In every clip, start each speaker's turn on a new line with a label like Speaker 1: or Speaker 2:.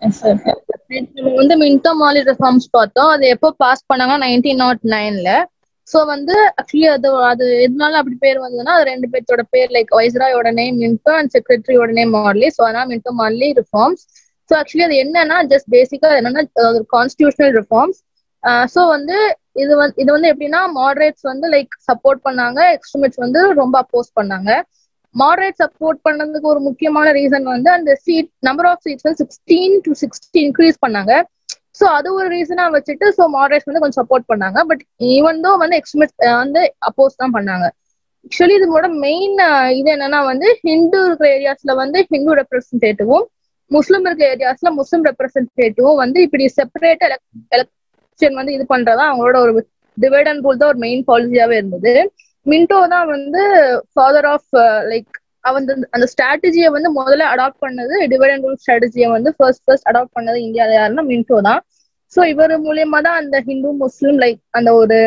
Speaker 1: நம்ம வந்து மின்டோ மாலி ரிஃபார்ம்ஸ் பார்த்தோம் அது எப்போ பாஸ் பண்ணாங்க நைன்டீன் நாட் நைன்ல சோ வந்து ஆக்சுவலி அது அது எதனால அப்படி பேர் வந்ததுன்னா அது ரெண்டு பேர்த்தோட பேர் லைக் வைஸ்ராயோட நேம் மின்டோ அண்ட் செக்ரட்டரியோட நேம் மார்லி ஸோ அதனால Minto Morley reforms so actually அது என்னன்னா ஜஸ்ட் பேசிக்கா என்னன்னா கான்ஸ்டியூஷனல் ரிஃபார்ம்ஸ் ஸோ வந்து இது வந்து இது வந்து எப்படின்னா மாடரேட்ஸ் வந்து லைக் சப்போர்ட் பண்ணாங்க எக்ஸ்ட்ரீமிட்ஸ் வந்து ரொம்ப அப்போஸ் பண்ணாங்க மாடரேட் சப்போர்ட் பண்ணதுக்கு ஒரு முக்கியமான ரீசன் வந்து அந்த சீட் நம்பர் ஆஃப் சீட்ஸ் வந்து சிக்ஸ்டீன் டு சிக்ஸ்டி இன்க்ரீஸ் பண்ணாங்க ஸோ அது ஒரு ரீசனா வச்சுட்டு ஸோ மாடரேட்ஸ் வந்து கொஞ்சம் சப்போர்ட் பண்ணாங்க பட் ஈவன் தோ வந்து எக்ஸ்ட்ரீமிஸ்ட் வந்து அப்போஸ் தான் பண்ணாங்க ஆக்சுவலி இதோட மெயின் இது என்னன்னா வந்து ஹிந்து இருக்கிற ஏரியாஸ்ல வந்து ஹிந்து ரெப்ரஸன்டேட்டிவும் முஸ்லிம் இருக்கிற ஏரியாஸ்ல முஸ்லிம் ரெப்ரஸன்டேட்டிவும் வந்து இப்படி செப்பரேட் எலெக்ஷன் வந்து இது பண்றதா அவங்களோட ஒரு டிவைட் அண்ட் ரூல் தான் ஒரு மெயின் பாலிசியாவே இருந்தது மின்டோ தான் வந்து ஃபாதர் ஆஃப் லைக் அவன் அந்த ஸ்ட்ராட்டஜியை வந்து முதல்ல அடாப்ட் பண்ணது டிவைட் அண்ட் ரூல் ஸ்ட்ராட்டஜியை வந்து ஃபர்ஸ்ட் ஃபர்ஸ்ட் அடாப்ட் பண்ணது இந்தியால யாருன்னா மின்டோ தான் ஸோ இவர் மூலியமா தான் அந்த ஹிந்து முஸ்லிம் லைக் அந்த ஒரு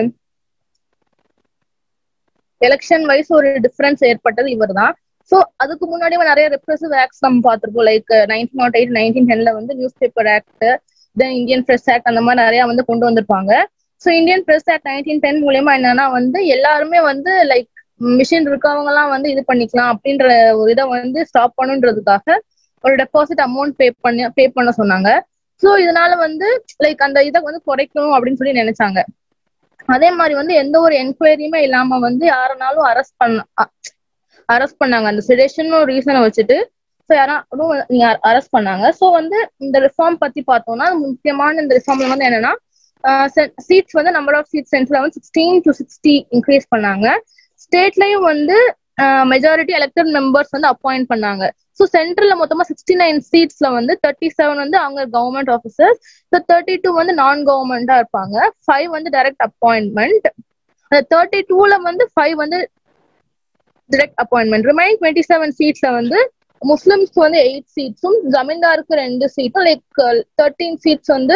Speaker 1: எலெக்ஷன் வைஸ் ஒரு டிஃபரன்ஸ் ஏற்பட்டது இவர் தான் ஸோ அதுக்கு முன்னாடி நிறைய ரெப்ரெசிவ் ஆக்ட்ஸ் நம்ம பார்த்துருப்போம் like nineteen nought eight nineteen டென்ல வந்து news paper act then Indian press act அந்த மாதிரி நிறைய வந்து கொண்டு வந்திருப்பாங்க so Indian press act nineteen ten மூலியமா என்னன்னா வந்து எல்லாருமே வந்து லைக் மிஷின் இருக்கவங்க எல்லாம் வந்து இது பண்ணிக்கலாம் அப்படின்ற ஒரு இதை வந்து ஸ்டாப் பண்ணுன்றதுக்காக ஒரு டெபாசிட் அமௌண்ட் பே பண்ணி பே பண்ண சொன்னாங்க ஸோ இதனால வந்து லைக் அந்த இதை வந்து குறைக்கணும் அப்படின்னு சொல்லி நினைச்சாங்க அதே மாதிரி வந்து எந்த ஒரு என்கொயரியுமே இல்லாம வந்து யாருனாலும் அரெஸ்ட் பண்ண அரெஸ்ட் பண்ணாங்க அந்த சிடேஷன் ஒரு ரீசனை வச்சுட்டு ஸோ யாரும் நீங்க அரெஸ்ட் பண்ணாங்க ஸோ வந்து இந்த ரிஃபார்ம் பத்தி பார்த்தோம்னா முக்கியமான இந்த ரிஃபார்ம்ல வந்து என்னன்னா சீட்ஸ் வந்து நம்பர் ஆஃப் சீட் சென்ட்ரல் வந்து சிக்ஸ்டீன் டு சிக்ஸ்டி இன்க்ரீஸ் பண்ணாங்க ஸ்டேட்லயும் வந்து மெஜாரிட்டி எலெக்டட் மெம்பர்ஸ் வந்து அப்பாயிண்ட் பண்ணாங்க ஸோ சென்ட்ரல்ல மொத்தமா சிக்ஸ்டி நைன் சீட்ஸ்ல வந்து தேர்ட்டி செவன் வந்து அவங்க government officers so thirty two வந்து நான் கவர்மெண்டா இருப்பாங்க ஃபைவ் வந்து டைரக்ட் அப்பாயின்மெண்ட் அந்த தேர்ட்டி டூல வந்து ஃபைவ் வந்து direct appointment remain twenty seven சீட்ஸ்ல வந்து முஸ்லிம்ஸ்க்கு வந்து எயிட் சீட்ஸும் ஜமீன்தாருக்கு ரெண்டு சீட்டும் லைக் தேர்ட்டீன் சீட்ஸ் வந்து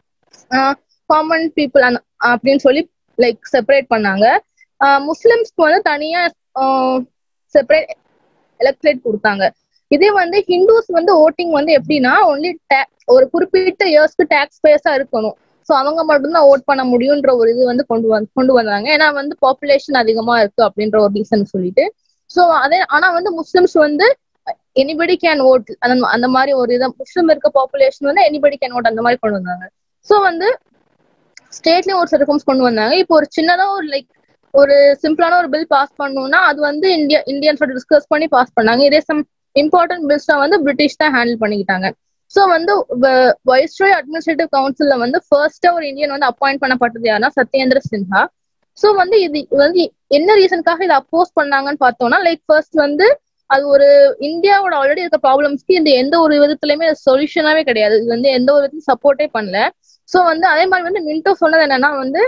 Speaker 1: காமன் பீப்புள் அப்படின்னு சொல்லி லைக் செப்பரேட் பண்ணாங்க முஸ்லிம்ஸ்க்கு வந்து தனியா செப்பரேட் எலக்ட்ரேட் கொடுத்தாங்க இதே வந்து ஹிந்துஸ் வந்து ஓட்டிங் வந்து எப்படின்னா ஒன்லி ஒரு குறிப்பிட்ட இயர்ஸ்க்கு டேக்ஸ் பேஸா இருக்கணும் ஸோ அவங்க மட்டும்தான் ஓட் பண்ண முடியுன்ற ஒரு இது வந்து கொண்டு வந்து கொண்டு வந்தாங்க ஏன்னா வந்து பாப்புலேஷன் அதிகமா இருக்கு அப்படின்ற ஒரு ரீசன் சொல்லிட்டு ஸோ அதே ஆனா வந்து முஸ்லிம்ஸ் வந்து எனிபடி கேன் ஓட் அந்த அந்த மாதிரி ஒரு இதை முஸ்லிம் இருக்க பாப்புலேஷன் வந்து எனிபடி கேன் ஓட் அந்த மாதிரி கொண்டு வந்தாங்க ஸோ வந்து ஸ்டேட்லயும் ஒரு சிறக்கம்ஸ் கொண்டு வந்தாங்க இப்போ ஒரு சின்னதா ஒரு லைக் ஒரு சிம்பிளான ஒரு பில் பாஸ் பண்ணணும்னா அது வந்து இந்தியா இந்தியன்ஸோட டிஸ்கஸ் பண்ணி பாஸ் பண்ணாங்க இதே சம் இம்பார்ட்டன்ட் பில்ஸ் வந்து பிரிட்டிஷ் தான் ஹேண்டில் பண்ணிக்கிட்டாங்க ஸோ வந்து வைஸ்ராய் அட்மினிஸ்ட்ரேட்டிவ் கவுன்சில்ல வந்து ஃபர்ஸ்டா ஒரு இந்தியன் வந்து அப்பாயிண்ட் பண்ணப்பட்டது யாருன்னா சத்யேந்திர சின்ஹா ஸோ வந்து இது வந்து என்ன ரீசனுக்காக இதை அப்போஸ் பண்ணாங்கன்னு பார்த்தோம்னா லைக் ஃபர்ஸ்ட் வந்து அது ஒரு இந்தியாவோட ஆல்ரெடி இருக்க ப்ராப்ளம்ஸ்க்கு இந்த எந்த ஒரு விதத்துலயுமே சொல்யூஷனாவே கிடையாது இது வந்து எந்த ஒரு விதத்தையும் சப்போர்ட்டே பண்ணல ஸோ வந்து அதே மாதிரி வந்து மின்டோ சொன்னது என்னன்னா வந்து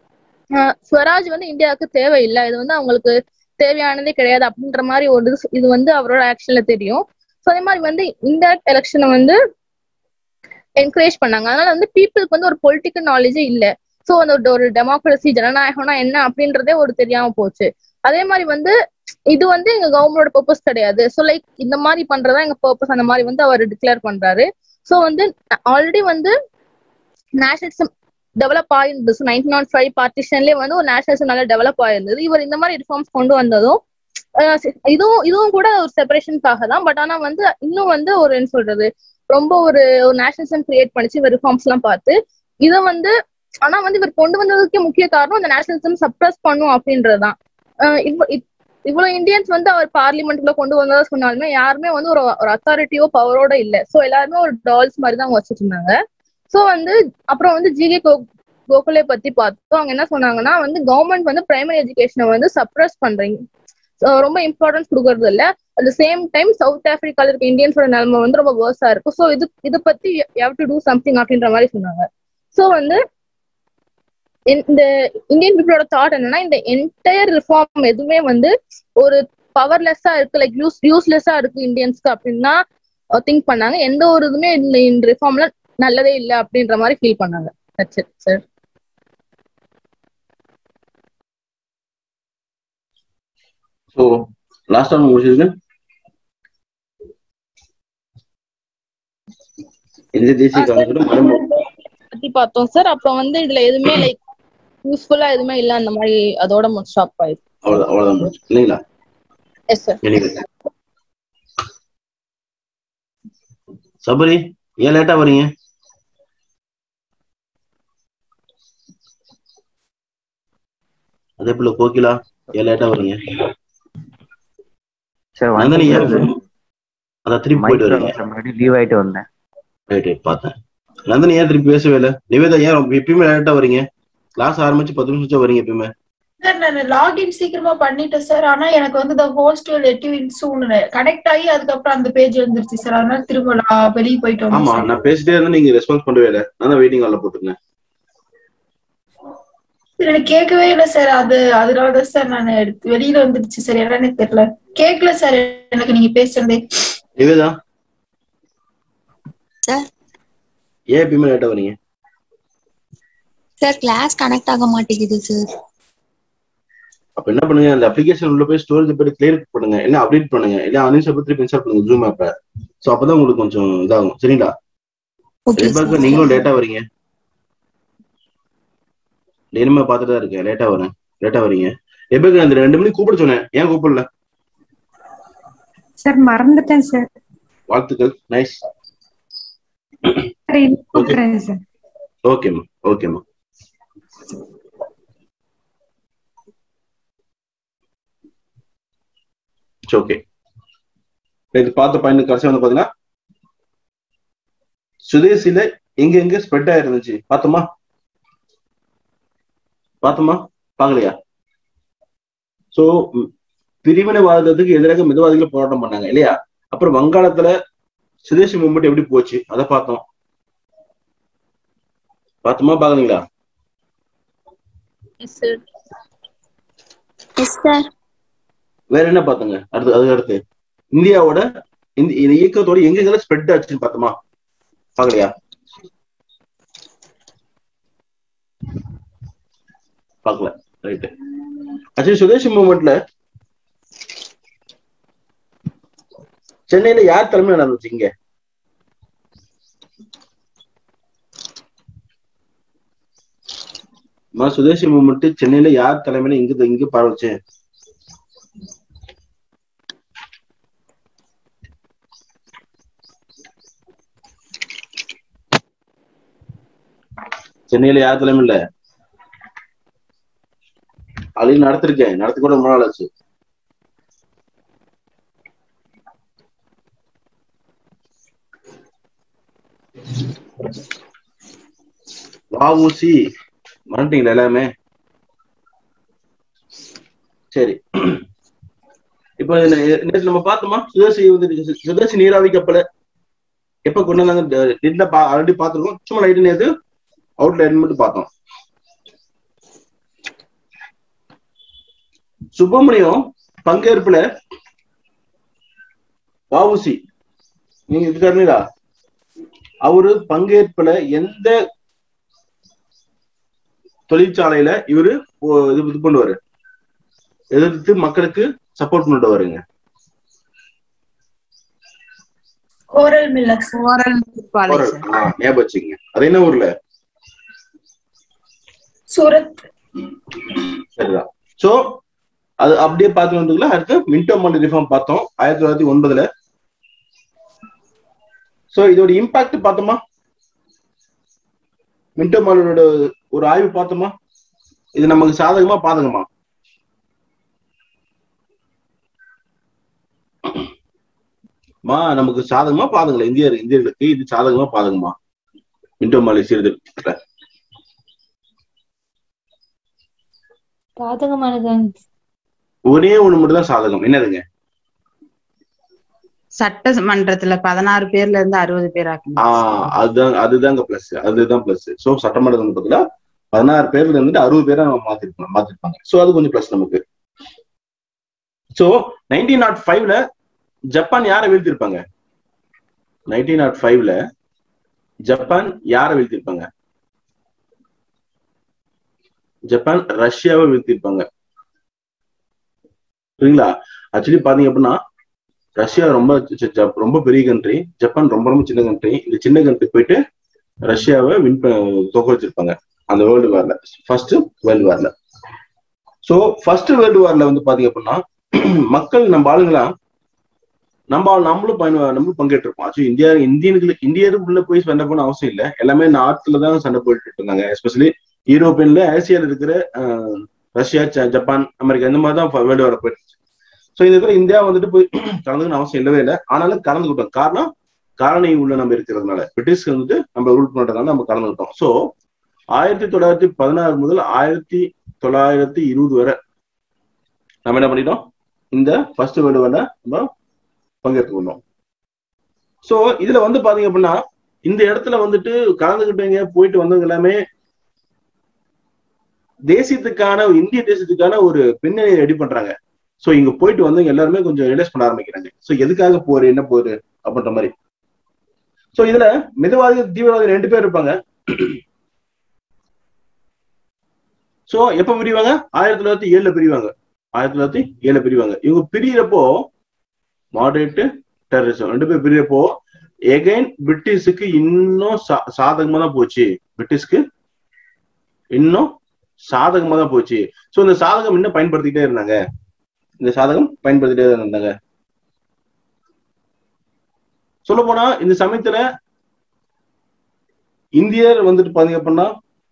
Speaker 1: ஸ்வராஜ் வந்து இந்தியாவுக்கு தேவையில்லை இது வந்து அவங்களுக்கு தேவையானதே கிடையாது அப்படின்ற மாதிரி ஒரு இது இது வந்து அவரோட ஆக்ஷன்ல தெரியும் ஸோ அதே மாதிரி வந்து இன்டைரக்ட் எலெக்ஷனை வந்து என்கரேஜ் பண்ணாங்க அதனால வந்து பீப்புளுக்கு வந்து ஒரு பொலிட்டிக்கல் நாலேஜே இல்லை ஸோ அந்த ஒரு டெமோக்ரஸி ஜனநாயகம்னா என்ன அப்படின்றதே ஒரு தெரியாம போச்சு அதே மாதிரி வந்து இது வந்து எங்க கவர்மெண்டோட பர்பஸ் கிடையாது ஸோ லைக் இந்த மாதிரி பண்றதா எங்க பர்பஸ் அந்த மாதிரி வந்து அவர் டிக்ளேர் பண்றாரு ஸோ வந்து ஆல்ரெடி வந்து நேஷனலிசம் டெவலப் ஆயிருந்தது ஸோ நைன்டீன் நாட் ஃபைவ் பார்ட்டிஷன்லேயே வந்து ஒரு நேஷனலிசம் நல்லா டெவலப் ஆயிருந்தது இவர் இந்த மாதிரி ரிஃபார்ம்ஸ் கொண்டு வந்ததும் இதுவும் இதுவும் கூட ஒரு செப்பரேஷனுக்காக தான் பட் ஆனா வந்து இன்னும் வந்து ஒரு என்ன சொல்றது ரொம்ப ஒரு ஒரு நேஷனலிசம் கிரியேட் பண்ணிச்சு இவர் ரிஃபார்ம்ஸ் எல்லாம் பார்த்து இதை வந்து ஆனா வந்து இவர் கொண்டு வந்ததுக்கே முக்கிய காரணம் அந்த நேஷனலிசம் சப்ரஸ் பண்ணும் அப்படின்றதுதான் இவ்வளவு இந்தியன்ஸ் வந்து அவர் பார்லிமெண்ட்ல கொண்டு வந்ததா சொன்னாலுமே யாருமே வந்து ஒரு ஒரு அத்தாரிட்டியோ பவரோட இல்ல சோ எல்லாருமே ஒரு டால்ஸ் மாதிரி தான் வச்சுட்டு இருந்தாங்க சோ வந்து அப்புறம் வந்து ஜிகே கோகுலே பத்தி பார்த்தோம் அவங்க என்ன சொன்னாங்கன்னா வந்து கவர்மெண்ட் வந்து பிரைமரி எஜுகேஷனை வந்து சப்ரஸ் பண்றீங்க ரொம்ப இம்பார்ட்டன்ஸ் கொடுக்கறது இல்ல அட் சேம் டைம் சவுத் ஆப்பிரிக்கால இருக்க இந்தியன்ஸோட நிலைமை வந்து ரொம்ப வேர்ஸா இருக்கும் ஸோ இது இதை பத்தி ஹேவ் டு டூ சம்திங் அப்படின்ற மாதிரி சொன்னாங்க ஸோ வந்து இந்த இந்தியன் பீப்புளோட தாட் என்னன்னா இந்த என்டையர் ரிஃபார்ம் எதுவுமே வந்து ஒரு பவர்லெஸ்ஸா இருக்கு லைக் யூஸ் யூஸ்லெஸ்ஸா இருக்கு இந்தியன்ஸ்க்கு அப்படின்னா திங்க் பண்ணாங்க எந்த ஒரு இதுவுமே இந்த இந்த ரிஃபார்ம்ல நல்லதே இல்லை அப்படின்ற மாதிரி ஃபீல் பண்ணாங்க that's it sir
Speaker 2: so last one முடிச்சிருங்க எந்த தேசிய காங்கிரஸோட மறைமுக
Speaker 1: பத்தி பார்த்தோம் சார் அப்புறம் வந்து இதுல எதுவுமே லைக் யூஸ்ஃபுல்லா எதுவுமே இல்ல அந்த மாதிரி அதோட ஸ்டாப் ஆயிருக்கு
Speaker 2: அவ்வளவுதான் அவ்வளவுதான் முடிச்சு. இல்லைங்களா
Speaker 1: எஸ் சார்
Speaker 2: Anyway. சபரி ஏன் லேட்டா வரீங்க அதே போல கோகிலா ஏன் லேட்டா வரீங்க
Speaker 3: சார்
Speaker 2: நந்தினி ஏன்
Speaker 3: வந்து
Speaker 2: அதான் திருப்பி போயிட்டு வரீங்க
Speaker 3: முன்னாடி லீவ் ஆயிட்டு வந்தேன்
Speaker 2: ரைட் ரைட் பார்த்தேன் நந்தினி ஏன் திருப்பி பேசவே இல்லை நிவேதா ஏன் ரொம்ப- எப்பயுமே லேட்டா வரீங்க கிளாஸ் ஆரம்பிச்சு பத்து நிமிஷம் வரீங்க எப்பயுமே
Speaker 4: சார் நான் லாகின் சீக்கிரமா பண்ணிட்டேன் சார் ஆனா எனக்கு வந்து இந்த host let you in soon connect ஆகி அதுக்கப்புறம் அந்த பேஜ் வந்துருச்சு சார் அதனால திரும்ப நான் வெளியே போயிட்டு
Speaker 2: ஆமா
Speaker 4: வந்தேன் சார்
Speaker 2: நான் பேசிட்டே இருந்தா நீங்க ரெஸ்பான்ஸ் பண்ணவே இல்லை நான் தான் வெயிட்டிங் ஹால்ல போட்டுருந்தேன்
Speaker 4: சார், எனக்கு கேட்கவே இல்லை சார் அது அதனாலதான் சார் நான் எடுத்து வெளியில வந்துருச்சு சார் என்னன்னு தெரியல கேட்கல சார் எனக்கு நீங்க பேசுறதே
Speaker 2: நிவேதா
Speaker 5: சார்
Speaker 2: ஏன் எப்பயுமே லேட்டா வரீங்க
Speaker 5: சார் கிளாஸ் கனெக்ட் ஆக மாட்டேங்குது சார்
Speaker 2: அப்ப என்ன பண்ணுங்க அந்த அப்ளிகேஷன் உள்ள போய் ஸ்டோரேஜ் போய் கிளியர் பண்ணுங்க இல்ல அப்டேட் பண்ணுங்க இல்ல அன்இன்ஸ்டால் பண்ணி திருப்பி இன்ஸ்டால் பண்ணுங்க ஜூம் ஆப்ப சோ அப்பதான் உங்களுக்கு கொஞ்சம் இதாகும் சரிங்களா
Speaker 5: ஓகே
Speaker 2: ரெபாக்கா நீங்களும் லேட்டா வரீங்க நேர்மையா பார்த்துட்டு தான் இருக்கேன் லேட்டா வரேன் லேட்டா வரீங்க ரெபேக்கா அந்த ரெண்டு மணிக்கு கூப்பிட சொன்னேன் ஏன் கூப்பிடல
Speaker 6: சார் மறந்துட்டேன் சார்
Speaker 2: வாழ்த்துக்கள் நைஸ்
Speaker 6: சார் இன்னும் கூப்பிடுறேன் சார்
Speaker 2: ஓகேம்மா ஓகேம்மா ஓகே இது பார்த்த பாயிண்ட் கடைசி வந்து பாத்தீங்கன்னா சுதேசில எங்க எங்க ஸ்ப்ரெட் ஆயிருந்துச்சு பார்த்தோமா பார்த்தோமா பார்க்கலையா சோ பிரிவினைவாதத்துக்கு எதிராக மிதவாதிகள் போராட்டம் பண்ணாங்க இல்லையா அப்புறம் வங்காளத்துல சுதேசி மூவ்மெண்ட் எப்படி போச்சு அதை பார்த்தோம் பார்த்தோமா பாக்குறீங்களா
Speaker 1: எஸ் சார்
Speaker 5: எஸ் சார்
Speaker 2: வேற என்ன பார்த்தோங்க அடுத்து அது அடுத்து இந்தியாவோட இந்த இந்த இயக்கத்தோட எங்கெங்கெல்லாம் ஸ்ப்ரெட் ஆச்சுன்னு பார்த்தோமா பாக்கலையா பார்க்கல ரைட்டு ஆக்சுவலி சுதேசி மூவ்மெண்ட்ல சென்னையில யார் தலைமை நடந்துச்சு இங்க அம்மா, சுதேசி மூவ்மெண்ட் சென்னையில யார் தலைமையில இங்க இங்க பரவச்சு சென்னையில யார் தலைமை இல்ல அதையும் நடத்திருக்கேன் நடத்தி கூட ரொம்ப நாள் ஆச்சு வஉசி மறந்துட்டீங்களா எல்லாமே சரி இப்போ நே- நேத்து நம்ம பார்த்தோமா சுதேசி வந்து சுதேசி நீராவி கப்பலை எப்ப கொண்டு வந்தாங்க நெட்ல ஆல்ரெடி பார்த்திருக்கோம் சும்மா லைட் நேத்து அவுட்லைன் மட்டும் பார்த்தோம் சுப்பிரமணியம் பங்கேற்புல வஉசி நீங்க இருக்காருங்களா அவரு பங்கேற்புல எந்த தொழிற்சாலையில இவரு ஓ- இது இது பண்ணுவாரு எதிர்த்து மக்களுக்கு சப்போர்ட் பண்ணிட்டு வருங்க
Speaker 4: கோரல் மில்லக்ஸ்
Speaker 7: ஓரல் பாலை
Speaker 2: ஒரு-
Speaker 7: சார்
Speaker 2: ஆ, ஞாபகம் வச்சுக்கங்க அது என்ன ஊர்ல
Speaker 4: சூரத்
Speaker 2: சரிதான் சோ அது அப்படியே பார்த்து வந்துக்கலாம் அடுத்து மின்டோ மாண்டி ரிஃபார்ம் பார்த்தோம் ஆயிரத்தி தொள்ளாயிரத்தி ஒன்பதுல சோ இதோட இம்பாக்ட் பார்த்தோமா மின்டோ மாண்டோட ஒரு ஆய்வு பார்த்தோமா இது நமக்கு சாதகமா பாதகமா மா நமக்கு சாதகமா பாதகங்களா இந்தியர் இந்தியர்களுக்கு இது சாதகமா பாதகமா மின்டோ மாலை சீர்திருத்தத்துல
Speaker 8: சாதகமானதாங்க
Speaker 2: ஒரே ஒண்ணு மட்டும் தான் சாதகம் என்னதுங்க
Speaker 7: சட்டமன்றத்துல பதினாறு பேர்ல இருந்து அறுபது பேர் ஆக்கணும்
Speaker 2: ஆஹ் அதுதான் அதுதாங்க பிளஸ் அதுதான் பிளஸ் சோ சட்டமன்றத்துக்கு பதிலா பதினாறு பேர்ல இருந்துட்டு அறுபது பேரா நம்ம மாத்திருப்பாங்க மாத்திருப்பாங்க சோ அது கொஞ்சம் பிளஸ் நமக்கு சோ நைன்டீன் நாட் ஃபைவ்ல ஜப்பான் யாரை வீழ்த்திருப்பாங்க நைன்டீன் நாட் ஃபைவ்ல ஜப்பான் யாரை வீழ்த்திருப்பாங்க ஜப்பான் ரஷ்யாவை வீழ்த்திருப்பாங்க சரிங்களா ஆக்சுவலி பாத்தீங்க அப்படின்னா ரஷ்யா ரொம்ப சி- சி- ரொம்ப பெரிய கண்ட்ரி ஜப்பான் ரொம்ப ரொம்ப சின்ன கண்ட்ரி இந்த சின்ன கண்ட்ரி போயிட்டு ரஷ்யாவை வின் தோக்க வச்சிருப்பாங்க அந்த வேர்ல்டு வார்ல ஃபர்ஸ்ட் வேர்ல்டு வார்ல சோ ஃபர்ஸ்ட் வேர்ல்டு வார்ல வந்து பாத்தீங்க அப்படின்னா மக்கள் நம்ம ஆளுங்களா நம்ம ஆள் நம்மளும் பயன் நம்மளும் பங்கேற்றிருப்போம் ஆக்சுவலி இந்தியா இந்தியனுக்கு இந்தியருக்குள்ள போய் சண்டை போன அவசியம் இல்லை எல்லாமே நாட்டுல தான் சண்டை போயிட்டு இருந்தாங்க எஸ்பெஷலி யூரோப்பியன்ல ஆசியால இருக்கிற அஹ், ரஷ்யா ச- ஜப்பான் அமெரிக்கா இந்த மாதிரி தான் வேர்ல்டு வார போயிட்டு இருந்துச்சு ஸோ இந்த இடத்துல இந்தியா வந்துட்டு போய் கலந்துக்கணும் அவசியம் இல்லவே இல்லை ஆனாலும் கலந்துக்கிட்டோம் காரணம் காரணி உள்ள நம்ம இருக்கிறதுனால பிரிட்டிஷ் வந்துட்டு நம்ம ரூல் பண்றதுனால நம்ம கலந்துக்கிட்டோம் ஸோ ஆயிரத்தி தொள்ளாயிரத்தி பதினாறு முதல் ஆயிரத்தி தொள்ளாயிரத்தி இருபது வரை நம்ம என்ன பண்ணிட்டோம் இந்த ஃபர்ஸ்ட் வேர்ல்டு வார்ல நம்ம பங்கேற்றுக்கணும் ஸோ இதுல வந்து பாத்தீங்க அப்படின்னா இந்த இடத்துல வந்துட்டு கலந்துக்கிட்டவங்க போயிட்டு வந்தவங்க எல்லாமே தேசியத்துக்கான இந்திய தேசத்துக்கான ஒரு பின்னணி ரெடி பண்றாங்க சோ இங்க போயிட்டு வந்து எல்லாருமே கொஞ்சம் ரியலைஸ் பண்ண ஆரம்பிக்கிறாங்க சோ எதுக்காக போரு என்ன போரு அப்படின்ற மாதிரி சோ இதுல மிதவாதி தீவிரவாதி ரெண்டு பேர் இருப்பாங்க சோ எப்ப பிரிவாங்க ஆயிரத்தி தொள்ளாயிரத்தி ஏழுல பிரிவாங்க ஆயிரத்தி தொள்ளாயிரத்தி ஏழுல பிரிவாங்க இவங்க பிரியறப்போ மாடரேட் டெரரிசம் ரெண்டு பேர் பிரியறப்போ எகைன் பிரிட்டிஷுக்கு இன்னும் சா- சாதகமா தான் போச்சு பிரிட்டிஷ்க்கு இன்னும் சாதகமா தான் போச்சு சோ இந்த சாதகம் இன்னும் பயன்படுத்திக்கிட்டே இருந்தாங்க இந்த சாதகம் பயன்படுத்திட்டே தான் இருந்தாங்க சொல்ல போனா இந்த சமயத்துல இந்தியர் வந்துட்டு பாத்தீங்க அப்படின்னா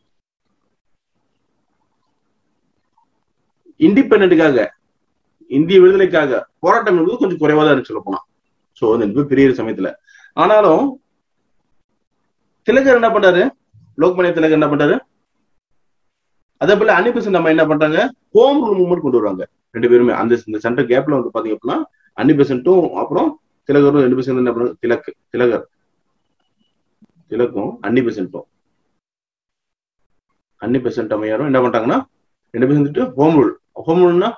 Speaker 2: இண்டிபெண்டுக்காக இந்திய விடுதலைக்காக போராட்டம் என்பது கொஞ்சம் குறைவா தான் இருக்கு சொல்ல போனா சோ இந்த பெரிய சமயத்துல ஆனாலும் திலகர் என்ன பண்றாரு லோக்மானிய திலகர் என்ன பண்றாரு அதே போல அன்னிபெசன்ட் நம்ம என்ன பண்றாங்க ஹோம் ரூல் மூவ்மெண்ட் கொண்டு வருவாங்க ரெண்டு பேருமே அந்த இந்த சென்டர் கேப்ல வந்து பாத்தீங்க அப்படின்னா அன்னிபெசன்ட்டும் அப்புறம் திலகரும் ரெண்டு பேரும் சேர்ந்து என்ன பண்றாங்க திலக் திலகர் திலக்கும் அன்னிபெசன்ட்டும் அன்னிபெசன்ட் அம்மையாரும் என்ன பண்றாங்கன்னா ரெண்டு பேரும் வந்துட்டு ஹோம் ரூல் ஹோம் ரூல்னா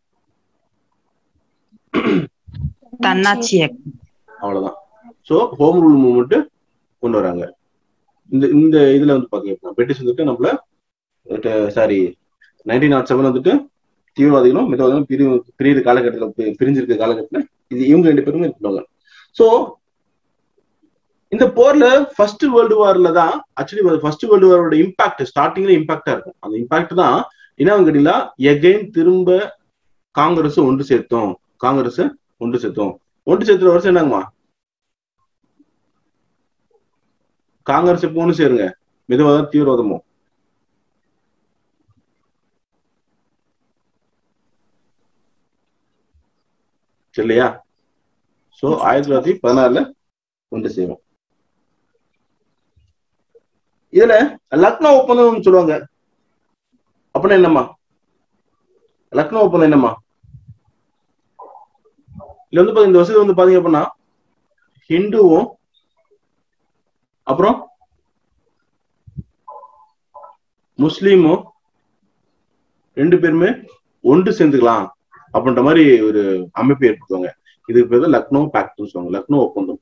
Speaker 7: தன்னாட்சி இயக்கம்
Speaker 2: அவ்வளவுதான் சோ ஹோம் ரூல் மூவ்மெண்ட் கொண்டு வராங்க இந்த இந்த இதுல வந்து பாத்தீங்கன்னா பிரிட்டிஷ் வந்துட்டு நம்மள சாரி நைன்டீன் நாட் செவன் வந்துட்டு தீவிரவாதிகளும் மிதவாதிகளும் பிரி பிரியிற காலகட்டத்தில் பி- பிரிஞ்சிருக்க காலகட்டத்தில் இது இவங்க ரெண்டு பேருமே இருப்பாங்க சோ இந்த போர்ல ஃபர்ஸ்ட் வேர்ல்டு வார்ல தான் ஆக்சுவலி ஃபர்ஸ்ட் வேர்ல்டு வாரோட இம்பாக்ட் ஸ்டார்டிங்ல இம்பாக்டா இருக்கும் அந்த இம்பாக்ட் தான் என்ன கேட்டீங்களா எகைன் திரும்ப காங்கிரஸ் ஒன்று சேர்த்தோம் காங்கிரஸ் ஒன்று சேர்த்தோம் ஒன்று சேர்த்துற வருஷம் என்னங்கம்மா காங்கிரஸ் எப்போ ஒன்று சேருங்க மிதவாதம் தீவிரவாதமும் இல்லையா சோ ஆயிரத்தி தொள்ளாயிரத்தி பதினாறுல ஒன்று சேரும் இதுல லக்னோ ஒப்பந்தம் சொல்லுவாங்க அப்படின்னா என்னம்மா லக்னோ ஒப்பந்தம் என்னம்மா இதுல வந்து பாத்தீங்க- இந்த வருஷத்துல வந்து பாத்தீங்க அப்படின்னா ஹிந்துவும் அப்புறம் முஸ்லீமும் ரெண்டு பேருமே ஒன்று சேர்ந்துக்கலாம் அப்படின்ற மாதிரி ஒரு அமைப்பு ஏற்படுத்துவாங்க இதுக்கு பேர் தான் லக்னோ பேக்ட்னு சொல்லுவாங்க லக்னோ ஒப்பந்தம்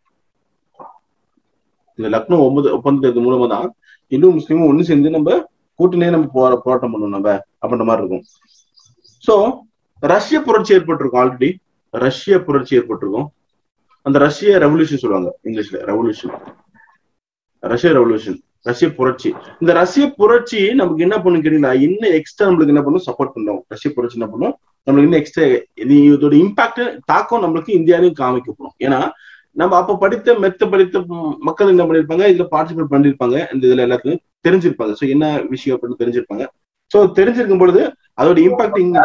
Speaker 2: இந்த லக்னோ ஒன்பது ஒப்பந்தத்துக்கு மூலமா தான் இந்து முஸ்லீமும் ஒண்ணு சேர்ந்து நம்ம கூட்டணியே நம்ம போரா போராட்டம் பண்ணணும் நம்ம அப்படின்ற மாதிரி இருக்கும் சோ ரஷ்ய புரட்சி ஏற்பட்டிருக்கும் ஆல்ரெடி ரஷ்ய புரட்சி ஏற்பட்டிருக்கும் அந்த ரஷ்ய ரெவல்யூஷன் சொல்லுவாங்க இங்கிலீஷ்ல ரெவல்யூஷன் ரஷ்ய ரெவல்யூஷன் ரஷ்ய புரட்சி இந்த ரஷ்ய புரட்சி நமக்கு என்ன பண்ணும் கேட்டீங்களா இன்னும் எக்ஸ்ட்ரா நம்மளுக்கு என்ன பண்ணும் சப்போர்ட் பண்ணும் ரஷ்ய புரட்சி என்ன பண்ணும் நம்மளுக்கு இன்னும் எக்ஸ்ட்ரா இதோட இம்பாக்ட் தாக்கம் நம்மளுக்கு இந்தியாலையும் காமிக்கப்படும் ஏன்னா நம்ம அப்ப படித்த மெத்த படித்த ம், மக்கள் என்ன பண்ணிருப்பாங்க இதுல பார்ட்டிசிபேட் பண்ணிருப்பாங்க இந்த இதுல எல்லாத்துக்கும் தெரிஞ்சிருப்பாங்க சோ என்ன விஷயம் அப்படின்னு தெரிஞ்சிருப்பாங்க சோ தெரிஞ்சிருக்கும் பொழுது அதோட இம்பாக்ட் இங்க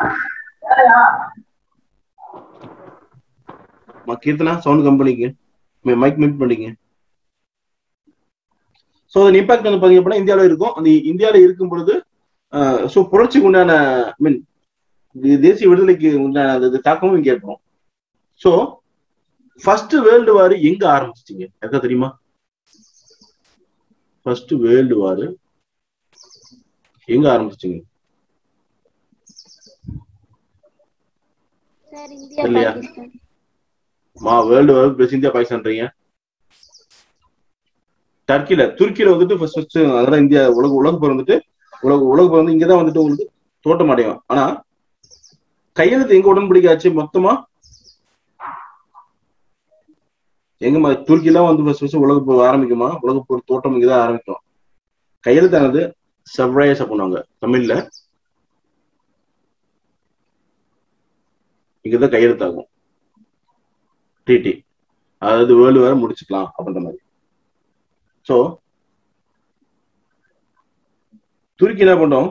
Speaker 2: அம்மா, கீர்த்தனா சவுண்ட் கம்பெனிக்கு மைக் மியூட் பண்ணிங்க சோ அதன் இம்பாக்ட் வந்து பாத்தீங்க அப்படின்னா இந்தியாவில இருக்கும் அந்த இந்தியாவில இருக்கும் பொழுது சோ புரட்சிக்கு உண்டான மீன் தேசிய விடுதலைக்கு உண்டான அந்த இது தாக்கமும் இங்க ஏற்படும் சோ ஃபர்ஸ்ட் வேர்ல்டு வார் எங்க ஆரம்பிச்சிட்டீங்க எங்க தெரியுமா ஃபர்ஸ்ட் வேர்ல்டு வார் எங்க ஆரம்பிச்சிட்டீங்க
Speaker 3: சார் இந்தியா
Speaker 2: இல்லையா?
Speaker 3: பாகிஸ்தான்
Speaker 2: மா வேர்ல்டு வார் பிளஸ் இந்தியா பாகிஸ்தான்றீங்க டர்க்கில துருக்கியில வந்துட்டு ஃபர்ஸ்ட் ஃபர்ஸ்ட் அதெல்லாம் இந்தியா உலக உலக போர் வந்துட்டு உலக உலக போர் வந்து இங்கதான் வந்துட்டு உங்களுக்கு தோட்டம் அடையும் ஆனா கையெழுத்து எங்க உடன்படிக்கை ஆச்சு மொத்தமா எங்க மா- துருக்கிலாம் வந்து ஃபர்ஸ்ட் ஃபர்ஸ்ட் உலக போர் ஆரம்பிக்குமா உலக போர் தோட்டம் இங்கதான் ஆரம்பிக்கும் கையெழுத்தானது செவ்வாயச பண்ணுவாங்க தமிழ்ல இங்கதான் கையெழுத்தாகும் டிடி அதாவது வேர்ல்டு வேற முடிச்சுக்கலாம் அப்படின்ற மாதிரி சோ துருக்கி என்ன பண்ணோம்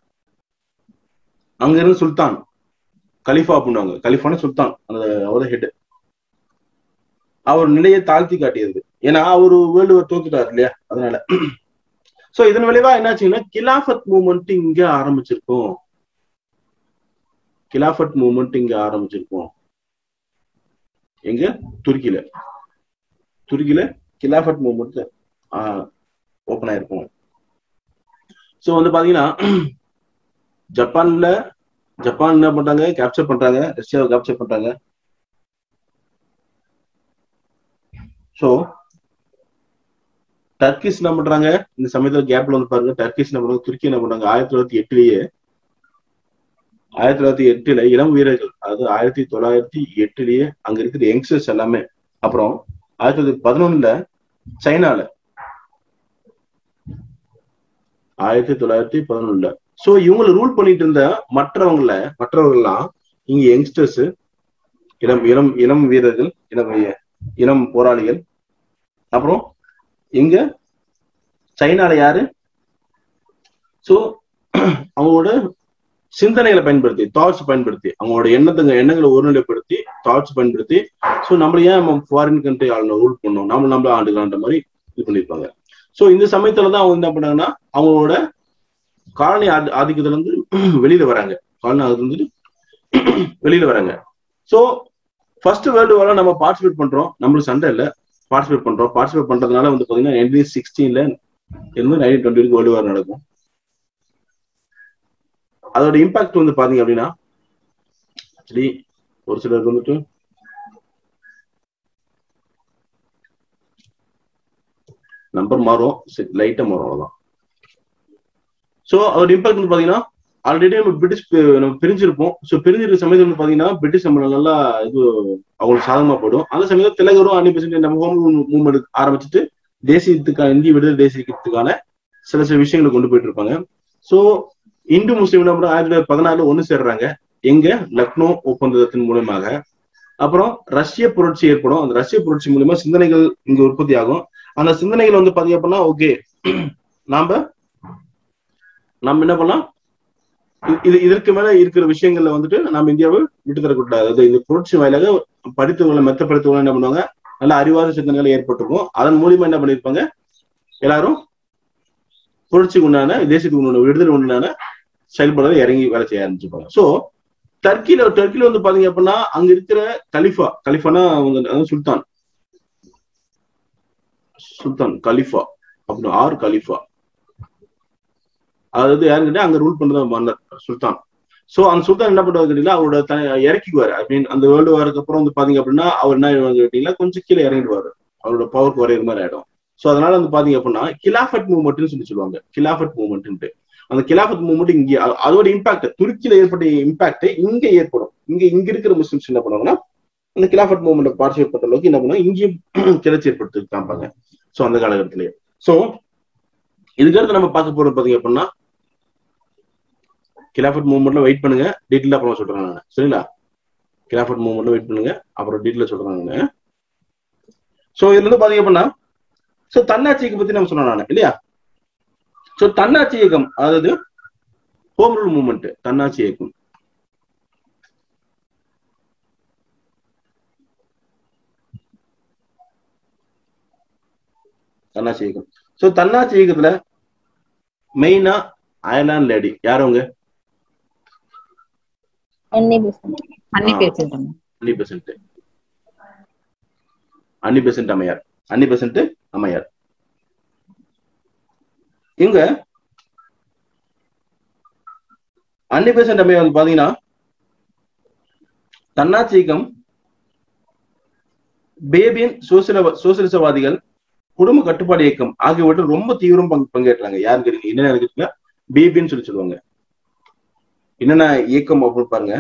Speaker 2: அங்க இருந்து சுல்தான் கலிஃபா பண்ணுவாங்க கலிஃபான சுல்தான் அந்த அவரோட ஹெட் அவர் நிலையை தாழ்த்தி காட்டியது ஏன்னா அவரு வேர்ல்டு வார் தோத்துட்டார் இல்லையா அதனால சோ இதன் விளைவா என்னாச்சுன்னா கிலாஃபத் மூமெண்ட் இங்க ஆரம்பிச்சிருக்கும் கிலாஃபத் மூமெண்ட் இங்க ஆரம்பிச்சிருக்கும் எங்க துருக்கியில துருக்கியில கிலாஃபத் மூமெண்ட் ஓபன் ஆயிருக்கும் சோ வந்து பாத்தீங்கன்னா ஜப்பான்ல ஜப்பான் என்ன பண்றாங்க கேப்சர் பண்றாங்க ரஷ்யாவை கேப்சர் பண்றாங்க சோ டர்க்கிஸ் என்ன பண்றாங்க இந்த சமயத்துல கேப்ல வந்து பாருங்க டர்க்கிஸ் என்ன பண்றாங்க துருக்கி என்ன பண்றாங்க ஆயிரத்தி தொள்ளாயிரத்தி எட்டுலயே ஆயிரத்தி தொள்ளாயிரத்தி எட்டுல இளம் வீரர்கள் அதாவது ஆயிரத்தி தொள்ளாயிரத்தி எட்டுலயே அங்க இருக்கிற யங்ஸ்டர்ஸ் எல்லாமே அப்புறம் ஆயிரத்தி தொள்ளாயிரத்தி பதினொன்னுல சைனால ஆயிரத்தி தொள்ளாயிரத்தி பதினொன்னுல சோ இவங்களை ரூல் பண்ணிட்டு இருந்த மற்றவங்கள மற்றவர்கள்லாம் இங்க யங்ஸ்டர்ஸ் இளம் இளம் இளம் வீரர்கள் இளம் இளம் போராளிகள் அப்புறம் எங்க சைனால யாரு சோ அவங்களோட சிந்தனைகளை பயன்படுத்தி தாட்ஸ் பயன்படுத்தி அவங்களோட எண்ணத்துங்க எண்ணங்களை ஒருநிலைப்படுத்தி தாட்ஸ் பயன்படுத்தி ஸோ நம்மள ஏன் நம்ம ஃபாரின் கண்ட்ரி ஆளுநர் ரூல் பண்ணோம் நம்ம நம்மள ஆண்டுகளான்ற மாதிரி இது பண்ணிருப்பாங்க சோ இந்த சமயத்துல தான் அவங்க என்ன பண்ணாங்கன்னா அவங்களோட காலனி ஆதி- ஆதிக்கத்துல இருந்து வெளியில வராங்க காலனி அது வந்து வெளியில வராங்க சோ ஃபர்ஸ்ட் வேர்ல்டு வார நம்ம பார்ட்டிசிபேட் பண்றோம் நம்மளுக்கு சண்டை இல்ல பார்ட்டிசிபேட் பண்றோம் பார்ட்டிசிபேட் பண்றதுனால வந்து பாத்தீங்கன்னா நைன்டீன் சிக்ஸ்டீன்ல இருந்து நைன்டீன் டுவெண்ட்டி வேர்ல்டு வார் நடக்கும் அதோட இம்பாக்ட் வந்து பாத்தீங்க அப்படின்னா ஆக்சுவலி ஒரு சிலருக்கு வந்துட்டு நம்பர் மாறும் லைட்டா மாறும் அவ்வளவுதான் சோ அதோட இம்பாக்ட் வந்து பாத்தீங்கன்னா ஆல்ரெடி நம்ம பிரிட்டிஷ் பி- நம்ம பிரிஞ்சிருப்போம் சோ பிரிஞ்சிருக்க சமயத்துல வந்து பாத்தீங்கன்னா பிரிட்டிஷ் நம்ம நல்லா இது அவங்களுக்கு சாதகமா போயிடும் அந்த சமயத்துல திலகரும் அன்னி பெசன்ட் நம்ம ஹோம் மூவ்மெண்ட் ஆரம்பிச்சுட்டு தேசியத்துக்கான இந்திய விடுதலை தேசியத்துக்கான சில சில விஷயங்களை கொண்டு போயிட்டு இருப்பாங்க சோ இந்து முஸ்லீம் நம்பர் ஆயிரத்தி தொள்ளாயிரத்தி பதினாலுல ஒண்ணு சேர்றாங்க எங்க லக்னோ ஒப்பந்தத்தின் மூலமாக அப்புறம் ரஷ்ய புரட்சி ஏற்படும் அந்த ரஷ்ய புரட்சி மூலமா சிந்தனைகள் இங்க உற்பத்தி ஆகும் அந்த சிந்தனைகள் வந்து பாத்தீங்க அப்படின்னா ஓகே நாம நம்ம என்ன பண்ணலாம் இ- இது இதற்கு மேல இருக்கிற விஷயங்கள்ல வந்துட்டு நம்ம இந்தியாவை விட்டு தரக்கூடாது அதாவது இந்த புரட்சி வாயிலாக படித்தவங்களை மெத்த படித்தவங்க என்ன பண்ணுவாங்க நல்ல அறிவாத சிந்தனைகள் ஏற்பட்டிருக்கும் அதன் மூலியமா என்ன பண்ணிருப்பாங்க எல்லாரும் புரட்சிக்கு உண்டான தேசியத்துக்கு உண்டான விடுதலை உண்டான செயல்பட இறங்கி வேலை செய்ய ஆரம்பிச்சிருப்பாங்க சோ டர்க்கில டர்க்கில வந்து பாத்தீங்க அப்படின்னா அங்க இருக்கிற கலிஃபா கலிஃபானா அவங்க அதாவது சுல்தான் சுல்தான் கலிஃபா அப்படின்னு ஆர் கலிஃபா அதாவது யாருக்கிட்ட அங்க ரூல் பண்றது மன்னர் சுல்தான் சோ அந்த சுல்தான் என்ன பண்ணுவாரு கேட்டீங்கன்னா அவரோட த இறக்கிக்குவாரு அப்படின்னு அந்த வேர்ல்டு வாருக்கு அப்புறம் வந்து பாத்தீங்க அப்படின்னா அவர் என்ன ஆயிடுவாங்க கேட்டீங்கன்னா கொஞ்சம் கீழே இறங்கிடுவாரு அவரோட பவர் குறையிற மாதிரி ஆயிடும் சோ அதனால வந்து பாத்தீங்க அப்படின்னா கிலாஃபட் மூவ்மெண்ட்னு சொல்லி சொல்லுவாங்க கிலாஃபட் மூவ்மெண்ட் அந்த கிலாஃபத் மூவ்மெண்ட் இங்க அ- அதோட இம்பாக்ட் துருக்கியில ஏற்பட்ட இம்பாக்ட் இங்க ஏற்படும் இங்க இங்க இருக்கிற முஸ்லிம்ஸ் என்ன பண்ணுவாங்கன்னா அந்த கிலாஃபட் மூவ்மெண்ட் பார்ட்டிசிபேட் பண்ற அளவுக்கு என்ன பண்ணுவாங்க இங்கேயும் கிளர்ச்சி ஏற்படுத்தி காமிப்பாங்க சோ அந்த காலகட்டத்திலேயே சோ இதுக்கடுத்து நம்ம பார்க்க போறது பாத்தீங்க அப்படின்னா கிலாஃபட் மூவ்மெண்ட்ல வெயிட் பண்ணுங்க டீட்டெயிலா அப்புறம் சொல்றேன் நான் சரிங்களா கிலாஃபட் மூவ்மெண்ட்ல வெயிட் பண்ணுங்க அப்புறம் டீட்டெயில சொல்றேன் நான் சோ இதுல இருந்து பாத்தீங்க அப்படின்னா சோ தன்னாட்சி இயக்கம் பத்தி நம்ம சொன்னோம் நான் இல்லையா சோ தன்னாட்சி இயக்கம் அதாவது ஹோம் ரூல் மூவ்மெண்ட் தன்னாட்சி இயக்கம் தன்னாட்சி இயக்கம் சோ தன்னாட்சி இயக்கத்துல மெயினா அயர்லாந்து லேடி யார் அவங்க
Speaker 1: அன்னி பெசன்ட்
Speaker 7: அன்னி
Speaker 2: ஆ.
Speaker 7: பேசிட்டு
Speaker 2: அன்னி பெசன்ட் அன்னி பெசன்ட் அம்மையார் அன்னி பெசன்ட் அம்மையார் இங்க அன்னி பெசன்ட் அம்மையார் வந்து பாத்தீங்கன்னா தன்னாட்சி இயக்கம் பேபியன் சோசியல சோசியலிசவாதிகள் குடும்ப கட்டுப்பாடு இயக்கம் ஆகியவற்றில் ரொம்ப தீவிரம் பங்கு பங்கேற்றாங்க யாருக்கு இருக்கு என்னென்ன இருக்குங்க பேபின்னு சொல்லி சொல்லுவாங்க என்னென்ன இயக்கம் அப்படின்னு பாருங்க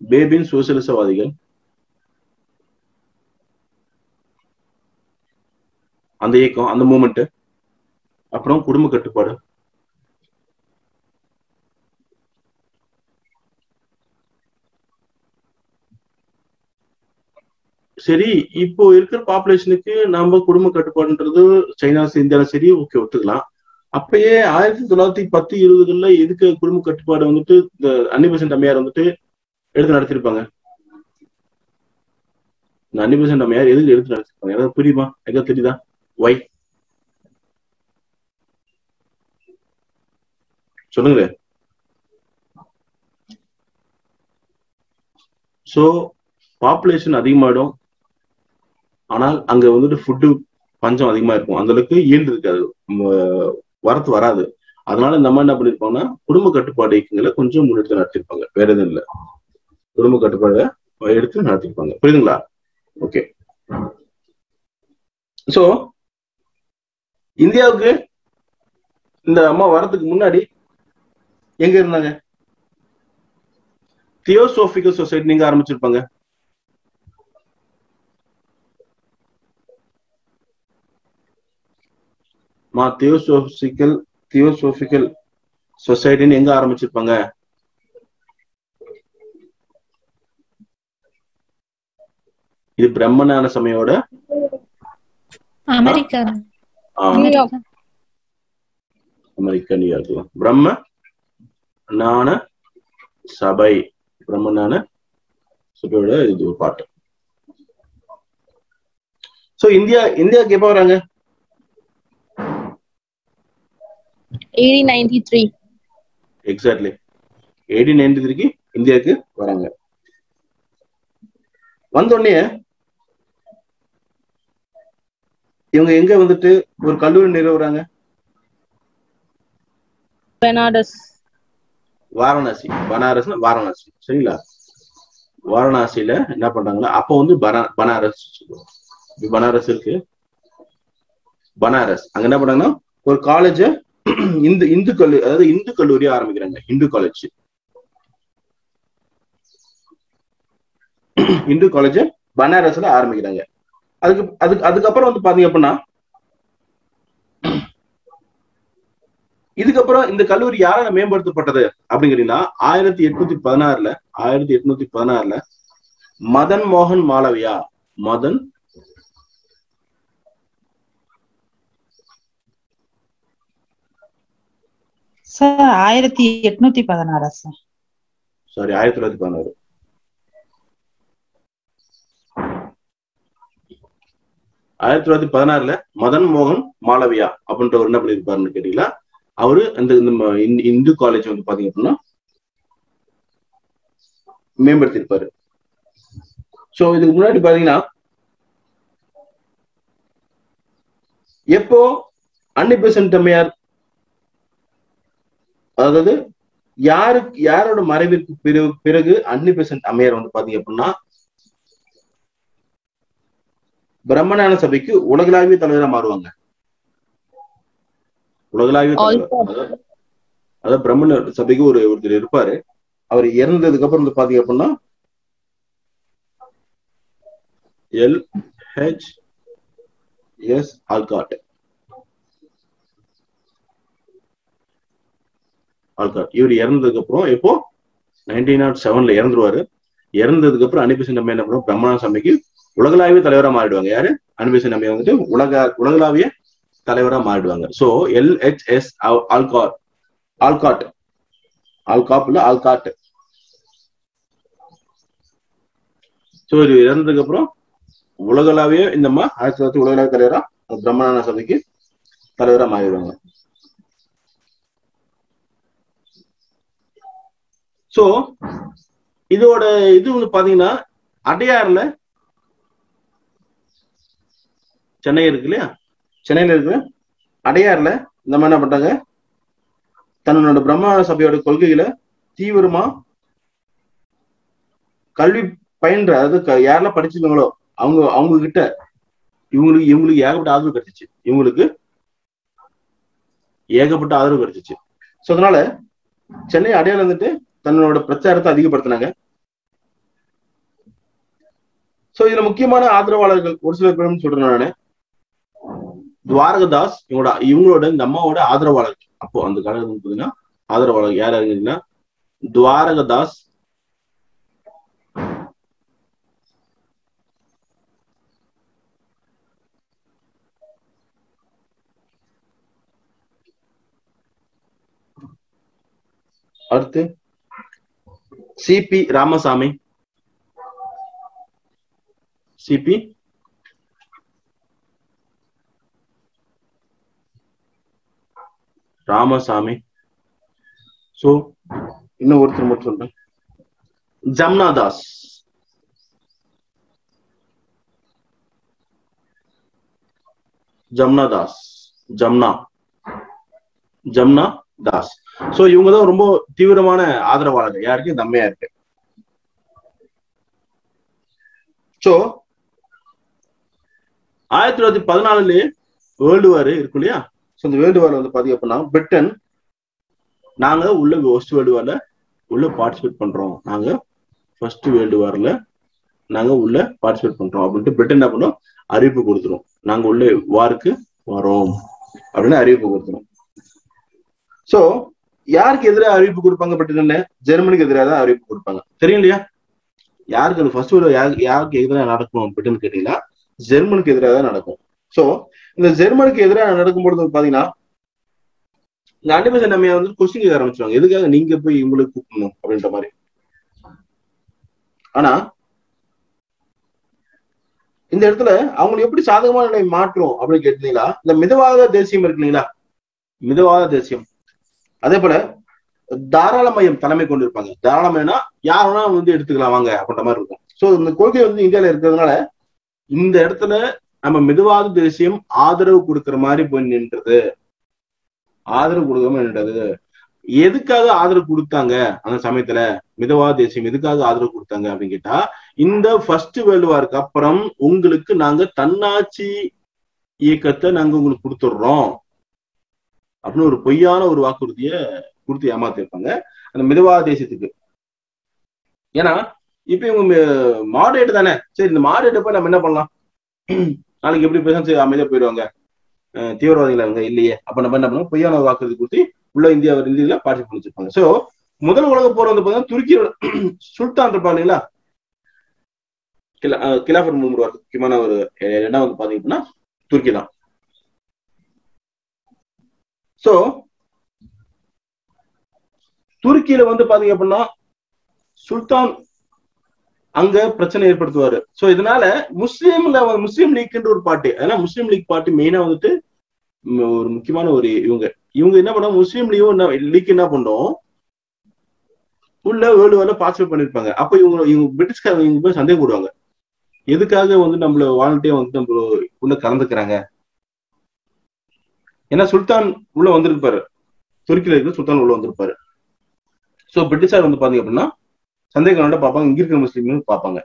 Speaker 2: பேபின் சோசியலிசவாதிகள் அந்த இயக்கம் அந்த மூமெண்ட் அப்புறம் குடும்ப கட்டுப்பாடு சரி இப்போ இருக்கிற பாப்புலேஷனுக்கு நம்ம குடும்ப கட்டுப்பாடுன்றது சைனா இந்தியால சரி ஓகே ஒத்துக்கலாம் அப்பயே ஆயிரத்தி தொள்ளாயிரத்தி பத்து இருபதுகள்ல எதுக்கு குடும்ப கட்டுப்பாடு வந்துட்டு இந்த அன்னிபெசன்ட் அம்மையார் வந்துட்டு எடுத்து நடத்திருப்பாங்க இந்த அன்னிபெசன்ட் அம்மையார் எதுக்கு எடுத்து நடத்திருப்பாங்க ஏதாவது புரியுமா எங்க தெரியுதா ஒய் சொல்லுங்க சோ பாப்புலேஷன் அதிகமாயிடும் ஆனால் அங்க வந்துட்டு ஃபுட்டு பஞ்சம் அதிகமா இருக்கும் அந்த அளவுக்கு ஈல்டு இருக்காது ம- வரத்து வராது அதனால இந்த அம்மா என்ன பண்ணிருப்பாங்கன்னா குடும்ப கட்டுப்பாடு இயக்கங்களை கொஞ்சம் முன்னெடுத்து நடத்திருப்பாங்க வேற எதுவும் இல்ல குடும்ப கட்டுப்பாடை எடுத்து நடத்திருப்பாங்க புரியுதுங்களா ஓகே சோ இந்தியாவுக்கு இந்த அம்மா வரதுக்கு முன்னாடி எங்க இருந்தாங்க தியோசோபிக்கல் சொசைட்டி நீங்க ஆரம்பிச்சிருப்பாங்க மா தியோசோபிக்கல் தியோசோபிக்கல் சொசைட்டின்னு எங்க ஆரம்பிச்சிருப்பாங்க இது பிரம்மஞான சமயோட
Speaker 5: அமெரிக்கா
Speaker 2: ஆ,
Speaker 1: நியூயார்க்
Speaker 2: அமெரிக்கா நியூயார்க் பிரம்ம ஞான சபை பிரம்ம ஞான சபையோட இது ஒரு பாட்டு சோ இந்தியா இந்தியாவுக்கு எப்ப வராங்க
Speaker 1: eighteen ninety three
Speaker 2: exactly eighteen ninety த்ரீக்கு இந்தியாவுக்கு வராங்க வந்தோடனே இவங்க எங்க வந்துட்டு ஒரு கல்லூரி நிறுவுறாங்க
Speaker 1: பெனாரஸ்
Speaker 2: வாரணாசி பனாரஸ்னா வாரணாசி சரிங்களா வாரணாசியில என்ன பண்றாங்கன்னா அப்போ வந்து பனா- பனாரஸ் சொல்லுவோம். இப்ப பனாரஸ் இருக்கு பனாரஸ் அங்க என்ன பண்றாங்கன்னா ஒரு காலேஜ இந்து இந்து கல்லூரி அதாவது இந்து கல்லூரி ஆரம்பிக்கிறாங்க இந்து காலேஜ் இந்து காலேஜ் பனாரஸ்ல ஆரம்பிக்கிறாங்க அதுக்கு அதுக்கு அதுக்கப்புறம் வந்து பாத்தீங்க அப்படின்னா இதுக்கப்புறம் இந்த கல்லூரி யாரால மேம்படுத்தப்பட்டது அப்படிங்கிறீங்கன்னா ஆயிரத்தி எட்நூத்தி பதினாறுல ஆயிரத்தி எட்நூத்தி பதினாறுல மதன் மோகன் மாளவியா மதன்
Speaker 7: சார் ஆயிரத்தி எட்நூத்தி பதினாறா சார்
Speaker 2: சாரி ஆயிரத்தி தொள்ளாயிரத்தி பதினாறு ஆயிரத்தி தொள்ளாயிரத்தி பதினாறுல மதன் மோகன் மாளவியா அப்படின்றவர் என்ன பண்ணிருப்பாருன்னு கேட்டீங்களா அவரு அந்த இந்த ம- இந்து- இந்து காலேஜ் வந்து பாத்தீங்க அப்படின்னா மேம்படுத்தியிருப்பாரு சோ இதுக்கு முன்னாடி பாத்தீங்கன்னா எப்போ அன்னிபெசன்ட் அம்மையார் அதாவது யாருக்கு யாரோட மறைவிற்கு பிறகு பிறகு அன்னிபெசன்ட் அம்மையார் வந்து பாத்தீங்க அப்படின்னா பிரம்மஞான சபைக்கு உலகளாவிய தலைவரா மாறுவாங்க உலகளாவிய தலைவர் அதாவது- அதாவது பிரம்மண சபைக்கு ஒரு ஒருத்தர் இருப்பாரு அவர் இறந்ததுக்கு அப்புறம் வந்து பாத்தீங்க அப்படின்னா L H S Olcott Olcott இவர் இறந்ததுக்கு அப்புறம் இப்போ நைன்டீன் நாட் செவன்ல இறந்துருவாரு இறந்ததுக்கு அப்புறம் அனுபிசன் நம்ம என்ன பண்ணுவோம் பிரம்மண சபைக்கு உலகளாவிய தலைவரா மாறிடுவாங்க யாரு அனுபிசன் நம்ம வந்துட்டு உலக உலகளாவிய தலைவரா மாறிடுவாங்க so L H S Olcott Olcott ஆல்காப் இல்ல ஆல்காட் சோ இது இறந்ததுக்கு அப்புறம் உலகளாவிய இந்த மா ஆயிரத்தி தொள்ளாயிரத்தி உலகளாவிய தலைவரா பிரம்மண சபைக்கு தலைவரா மாறிடுவாங்க சோ இதோட இது வந்து பாத்தீங்கன்னா அடையாறுல சென்னை இருக்கு இல்லையா சென்னையில இருக்கு அடையாறுல இந்த மாதிரி என்ன பண்றாங்க தன்னோட பிரம்ம சபையோட கொள்கைகளை தீவிரமா கல்வி பயின்ற அதாவது க- யாரெல்லாம் படிச்சிருக்காங்களோ அவங்க அவங்க கிட்ட இவங்களுக்கு இவங்களுக்கு ஏகப்பட்ட ஆதரவு கிடைச்சிச்சு இவங்களுக்கு ஏகப்பட்ட ஆதரவு கிடைச்சிச்சு சோ அதனால சென்னை அடையாளம் வந்துட்டு தன்னோட பிரச்சாரத்தை அதிகப்படுத்தினாங்க சோ இதுல முக்கியமான ஆதரவாளர்கள் ஒரு சில பேரும் சொல்றேன் நானு துவாரகதாஸ் இவங்களோட இவங்களோட இந்த அம்மாவோட ஆதரவாளர் அப்போ அந்த காலத்துல பாத்தீங்கன்னா ஆதரவாளர் யார் யாருங்கன்னா துவாரகதாஸ் அடுத்து C P Ramaswamy C P Ramaswamy so இன்னும் ஒருத்தர் மட்டும் சொல்றேன் ஜம்னா தாஸ் ஜம்னா தாஸ் ஜம்னா ஜம்னா தாஸ் சோ இவங்க தான் ரொம்ப தீவிரமான ஆதரவாளர்கள் யாருக்கு இந்த அம்மையா இருக்கு சோ ஆயிரத்தி தொள்ளாயிரத்தி பதினாலுலயே வேர்ல்டு வார் இருக்கும் இல்லையா ஸோ இந்த வேர்ல்டு வார் வந்து பாத்தீங்க அப்படின்னா பிரிட்டன் நாங்க உள்ள ஃபர்ஸ்ட் வேர்ல்டு வார்ல உள்ள பார்ட்டிசிபேட் பண்றோம் நாங்க ஃபர்ஸ்ட் வேர்ல்டு வார்ல நாங்க உள்ள பார்ட்டிசிபேட் பண்றோம் அப்படின்ட்டு பிரிட்டன் என்ன பண்ணோம் அறிவிப்பு கொடுத்துரும் நாங்க உள்ள வாருக்கு வரோம் அப்படின்னு அறிவிப்பு கொடுத்துரும் சோ யாருக்கு எதிராக அறிவிப்பு கொடுப்பாங்க பிரிட்டன்ல ஜெர்மனிக்கு எதிராக தான் அறிவிப்பு கொடுப்பாங்க தெரியும் இல்லையா யாருக்கு அந்த ஃபர்ஸ்ட் வேர்ல்டு யாருக்கு எதிராக நடக்கும் பிரிட்டன் கேட்டீங்கன்னா ஜெர்மனுக்கு எதிராக தான் நடக்கும் சோ இந்த ஜெர்மனுக்கு எதிராக நடக்கும்பொழுது பாத்தீங்கன்னா இந்த அண்டிபேசன் நம்ம வந்து கொஸ்டின் கேட்க ஆரம்பிச்சிருவாங்க எதுக்காக நீங்க போய் இவங்களுக்கு கூப்பிடணும் அப்படின்ற மாதிரி ஆனா இந்த இடத்துல அவங்களுக்கு எப்படி சாதகமான நிலை மாற்றும் அப்படின்னு கேட்டீங்களா இந்த மிதவாத தேசியம் இருக்கு இல்லைங்களா மிதவாத தேசியம் அதே போல தாராளமயம் தலைமை கொண்டு இருப்பாங்க தாராளமயம்னா யாருன்னா வந்து எடுத்துக்கலாம் வாங்க அப்படின்ற மாதிரி இருக்கும் சோ இந்த கொள்கை வந்து இந்தியால இருக்கிறதுனால இந்த இடத்துல நம்ம மிதவாத தேசியம் ஆதரவு கொடுக்கிற மாதிரி போய் நின்றது ஆதரவு கொடுக்காம நின்றது எதுக்காக ஆதரவு கொடுத்தாங்க அந்த சமயத்துல மிதவாத தேசியம் எதுக்காக ஆதரவு கொடுத்தாங்க அப்படின்னு கேட்டா இந்த ஃபர்ஸ்ட் வேர்ல்டு வாருக்கு அப்புறம் உங்களுக்கு நாங்க தன்னாட்சி இயக்கத்தை நாங்க உங்களுக்கு கொடுத்துடுறோம் அப்படின்னு ஒரு பொய்யான ஒரு வாக்குறுதிய கொடுத்து ஏமாத்திருப்பாங்க அந்த மிதவாத தேசியத்துக்கு ஏன்னா இப்ப இவங்க மாடரேட் தானே சரி இந்த மாடரேட் போய் நம்ம என்ன பண்ணலாம் நாளைக்கு எப்படி பேச சரி அமைதியா போயிடுவாங்க தீவிரவாதிகள் அவங்க இல்லையே அப்ப நம்ம என்ன பண்ணோம் பொய்யான வாக்குறுதி கொடுத்து உள்ள இந்தியா இந்தியில பார்ட்டிசிபேட் பண்ணிச்சிருப்பாங்க சோ முதல் உலக போர் வந்து பாத்தீங்கன்னா துருக்கியோட சுல்தான் இருப்பா இல்லைங்களா கிலாஃபர் மூமெண்ட் முக்கியமான ஒரு இடம் வந்து பாத்தீங்கன்னா துருக்கி தான் சோ துருக்கியில வந்து பாத்தீங்க அப்படின்னா சுல்தான் அங்க பிரச்சனை ஏற்படுத்துவாரு சோ இதனால முஸ்லீம்ல முஸ்லீம் லீக்ன்ற ஒரு பார்ட்டி அதனால முஸ்லீம் லீக் பார்ட்டி மெயினா வந்துட்டு ஒரு முக்கியமான ஒரு இவங்க இவங்க என்ன பண்ணா முஸ்லீம் லீவும் லீக் என்ன பண்ணோம் உள்ள வேர்ல்டு வார்ல பார்ட்டிசிபேட் பண்ணிருப்பாங்க அப்ப இவங்க இவங்க பிரிட்டிஷ்காரங்க இவங்க போய் சந்தேகம் போடுவாங்க எதுக்காக வந்து நம்மள வாலண்டியா வந்து நம்ம உள்ள கலந்துக்கிறாங்க ஏன்னா சுல்தான் உள்ள வந்திருப்பாரு துருக்கியில இருக்கிற சுல்தான் உள்ள வந்திருப்பாரு சோ பிரிட்டிஷார் வந்து பாத்தீங்க அப்படின்னா சந்தேகம் பார்ப்பாங்க இங்க இருக்கிற முஸ்லீம்னு பார்ப்பாங்க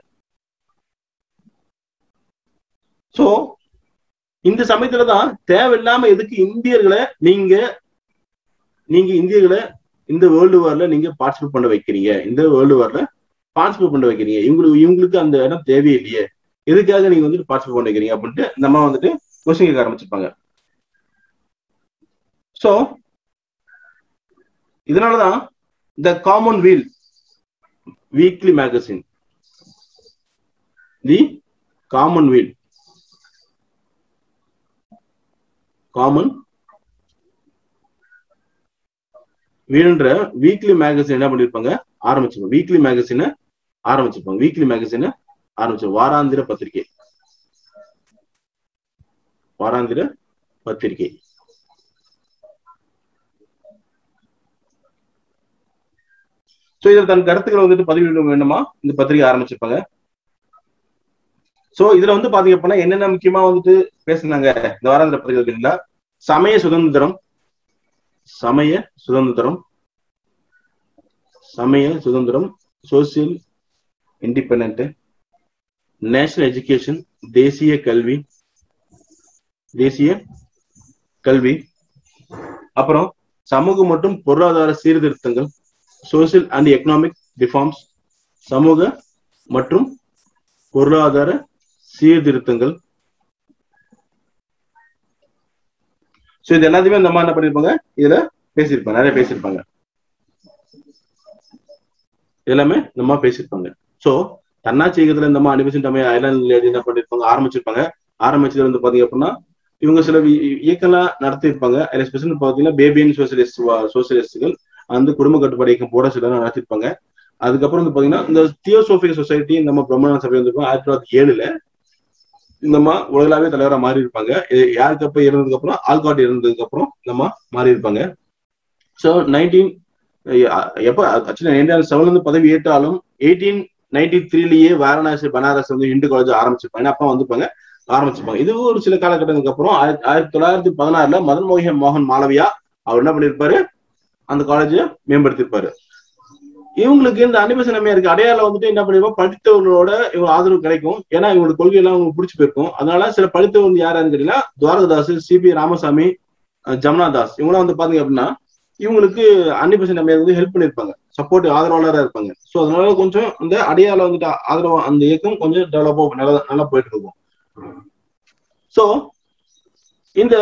Speaker 2: சோ இந்த சமயத்துலதான் தேவையில்லாம எதுக்கு இந்தியர்களை நீங்க நீங்க இந்தியர்களை இந்த வேர்ல்டு வார்ல நீங்க பார்ட்டிசிபேட் பண்ண வைக்கிறீங்க இந்த வேர்ல்டு வார்ல பார்ட்டிசிபேட் பண்ண வைக்கிறீங்க இவங்களுக்கு இவங்களுக்கு அந்த இடம் தேவையில்லையே எதுக்காக நீங்க வந்துட்டு பார்ட்டிசிபேட் பண்ண வைக்கிறீங்க அப்படின்ட்டு நம்ம வந்துட்டு கொஸ்டின் கேட்க ஆரம்பிச்சிருப்பாங்க சோ இதனாலதான் the Commonweal weekly magazine. The Commonweal. Common வீடுன்ற வீக்லி மேகசின் என்ன பண்ணிருப்பாங்க ஆரம்பிச்சிருப்பாங்க வீக்லி மேகசினை ஆரம்பிச்சிருப்பாங்க வீக்லி மேகசினை ஆரம்பிச்சு வாராந்திர பத்திரிகை வாராந்திர பத்திரிகை சோ இதுல தன் கருத்துக்களை வந்துட்டு பதிவிட வேண்டுமா இந்த பத்திரிகை ஆரம்பிச்சிருப்பாங்க சோ இதுல வந்து பாத்தீங்க அப்படின்னா என்னென்ன முக்கியமா வந்துட்டு பேசுனாங்க இந்த வாராந்திர பத்திரிகை இருக்குங்களா சமய சுதந்திரம் சமய சுதந்திரம் சமய சுதந்திரம் சோசியல் இண்டிபெண்ட் நேஷனல் எஜுகேஷன் தேசிய கல்வி தேசிய கல்வி அப்புறம் சமூக மற்றும் பொருளாதார சீர்திருத்தங்கள் சோசியல் அண்ட் எக்கனாமிக் ரிஃபார்ம்ஸ் சமூக மற்றும் பொருளாதார சீர்திருத்தங்கள் சோ இது எல்லாத்தையுமே இந்த அம்மா என்ன பண்ணிருப்பாங்க இதுல பேசியிருப்பாங்க நிறைய பேசியிருப்பாங்க எல்லாமே இந்த அம்மா பேசியிருப்பாங்க சோ தன்னாட்சி இயக்கத்துல இந்த அம்மா அனிபிசன் தமிழ் ஐலாண்ட் லேடி என்ன பண்ணிருப்பாங்க ஆரம்பிச்சிருப்பாங்க ஆரம்பிச்சதுல வந்து பாத்தீங்க அப்படின்னா இவங்க சில வி- இயக்கம்லாம் நடத்தியிருப்பாங்க அதுல ஸ்பெஷல் பாத்தீங்கன்னா பேபியன் சோசியலிஸ்ட் சோசியலிஸ்டுகள் அந்த குடும்ப கட்டுப்பாடு இயக்கம் போட சில நடத்திருப்பாங்க அதுக்கப்புறம் வந்து பாத்தீங்கன்னா இந்த தியோசோபிக் சொசைட்டி நம்ம பிரம்மண சபை வந்து ஆயிரத்தி தொள்ளாயிரத்தி ஏழுல இந்த அம்மா உலகளாவே தலைவரா மாறி இருப்பாங்க இது யாருக்கு அப்ப இருந்ததுக்கு அப்புறம் ஆல்காட் இருந்ததுக்கு அப்புறம் இந்த அம்மா மாறி இருப்பாங்க ஸோ நைன்டீன் எப்ப ஆக்சுவலி நைன்டீன் செவன்ல இருந்து பதவி ஏற்றாலும் எயிட்டீன் நைன்டி த்ரீலயே வாரணாசி பனாரஸ் வந்து இந்து காலேஜ் ஆரம்பிச்சிருப்பாங்க அப்பா வந்துப்பாங்க ஆரம்பிச்சிருப்பாங்க இது ஒரு சில காலகட்டங்களுக்கு அப்புறம் ஆயிரத்தி ஆயிரத்தி தொள்ளாயிரத்தி பதினாறுல மதன் மோகன் மோகன் மாளவியா அவர் என்ன பண்ணிருப்பாரு அந்த காலேஜை மேம்படுத்திருப்பாரு இவங்களுக்கு இந்த அனிபசன் அம்மையாருக்கு அடையாளம் வந்துட்டு என்ன பண்ணிருப்போம் படித்தவர்களோட இவங்க ஆதரவு கிடைக்கும் ஏன்னா இவங்களோட கொள்கை எல்லாம் உங்களுக்கு பிடிச்சி போயிருக்கும் அதனால சில படித்தவங்க யாரான்னு கேட்டீங்கன்னா துவாரகதாஸ் சிபி ராமசாமி அஹ் ஜமுனா தாஸ் இவங்களாம் வந்து பாத்தீங்க அப்படின்னா இவங்களுக்கு அன்னிபசன் அம்மையார் வந்து ஹெல்ப் பண்ணிருப்பாங்க சப்போர்ட் ஆதரவாளராக இருப்பாங்க ஸோ அதனால கொஞ்சம் அந்த அடையாளம் வந்துட்டு ஆதரவு அந்த இயக்கம் கொஞ்சம் டெவலப் நல்லா நல்லா போயிட்டு இருக்கும் ஸோ இந்த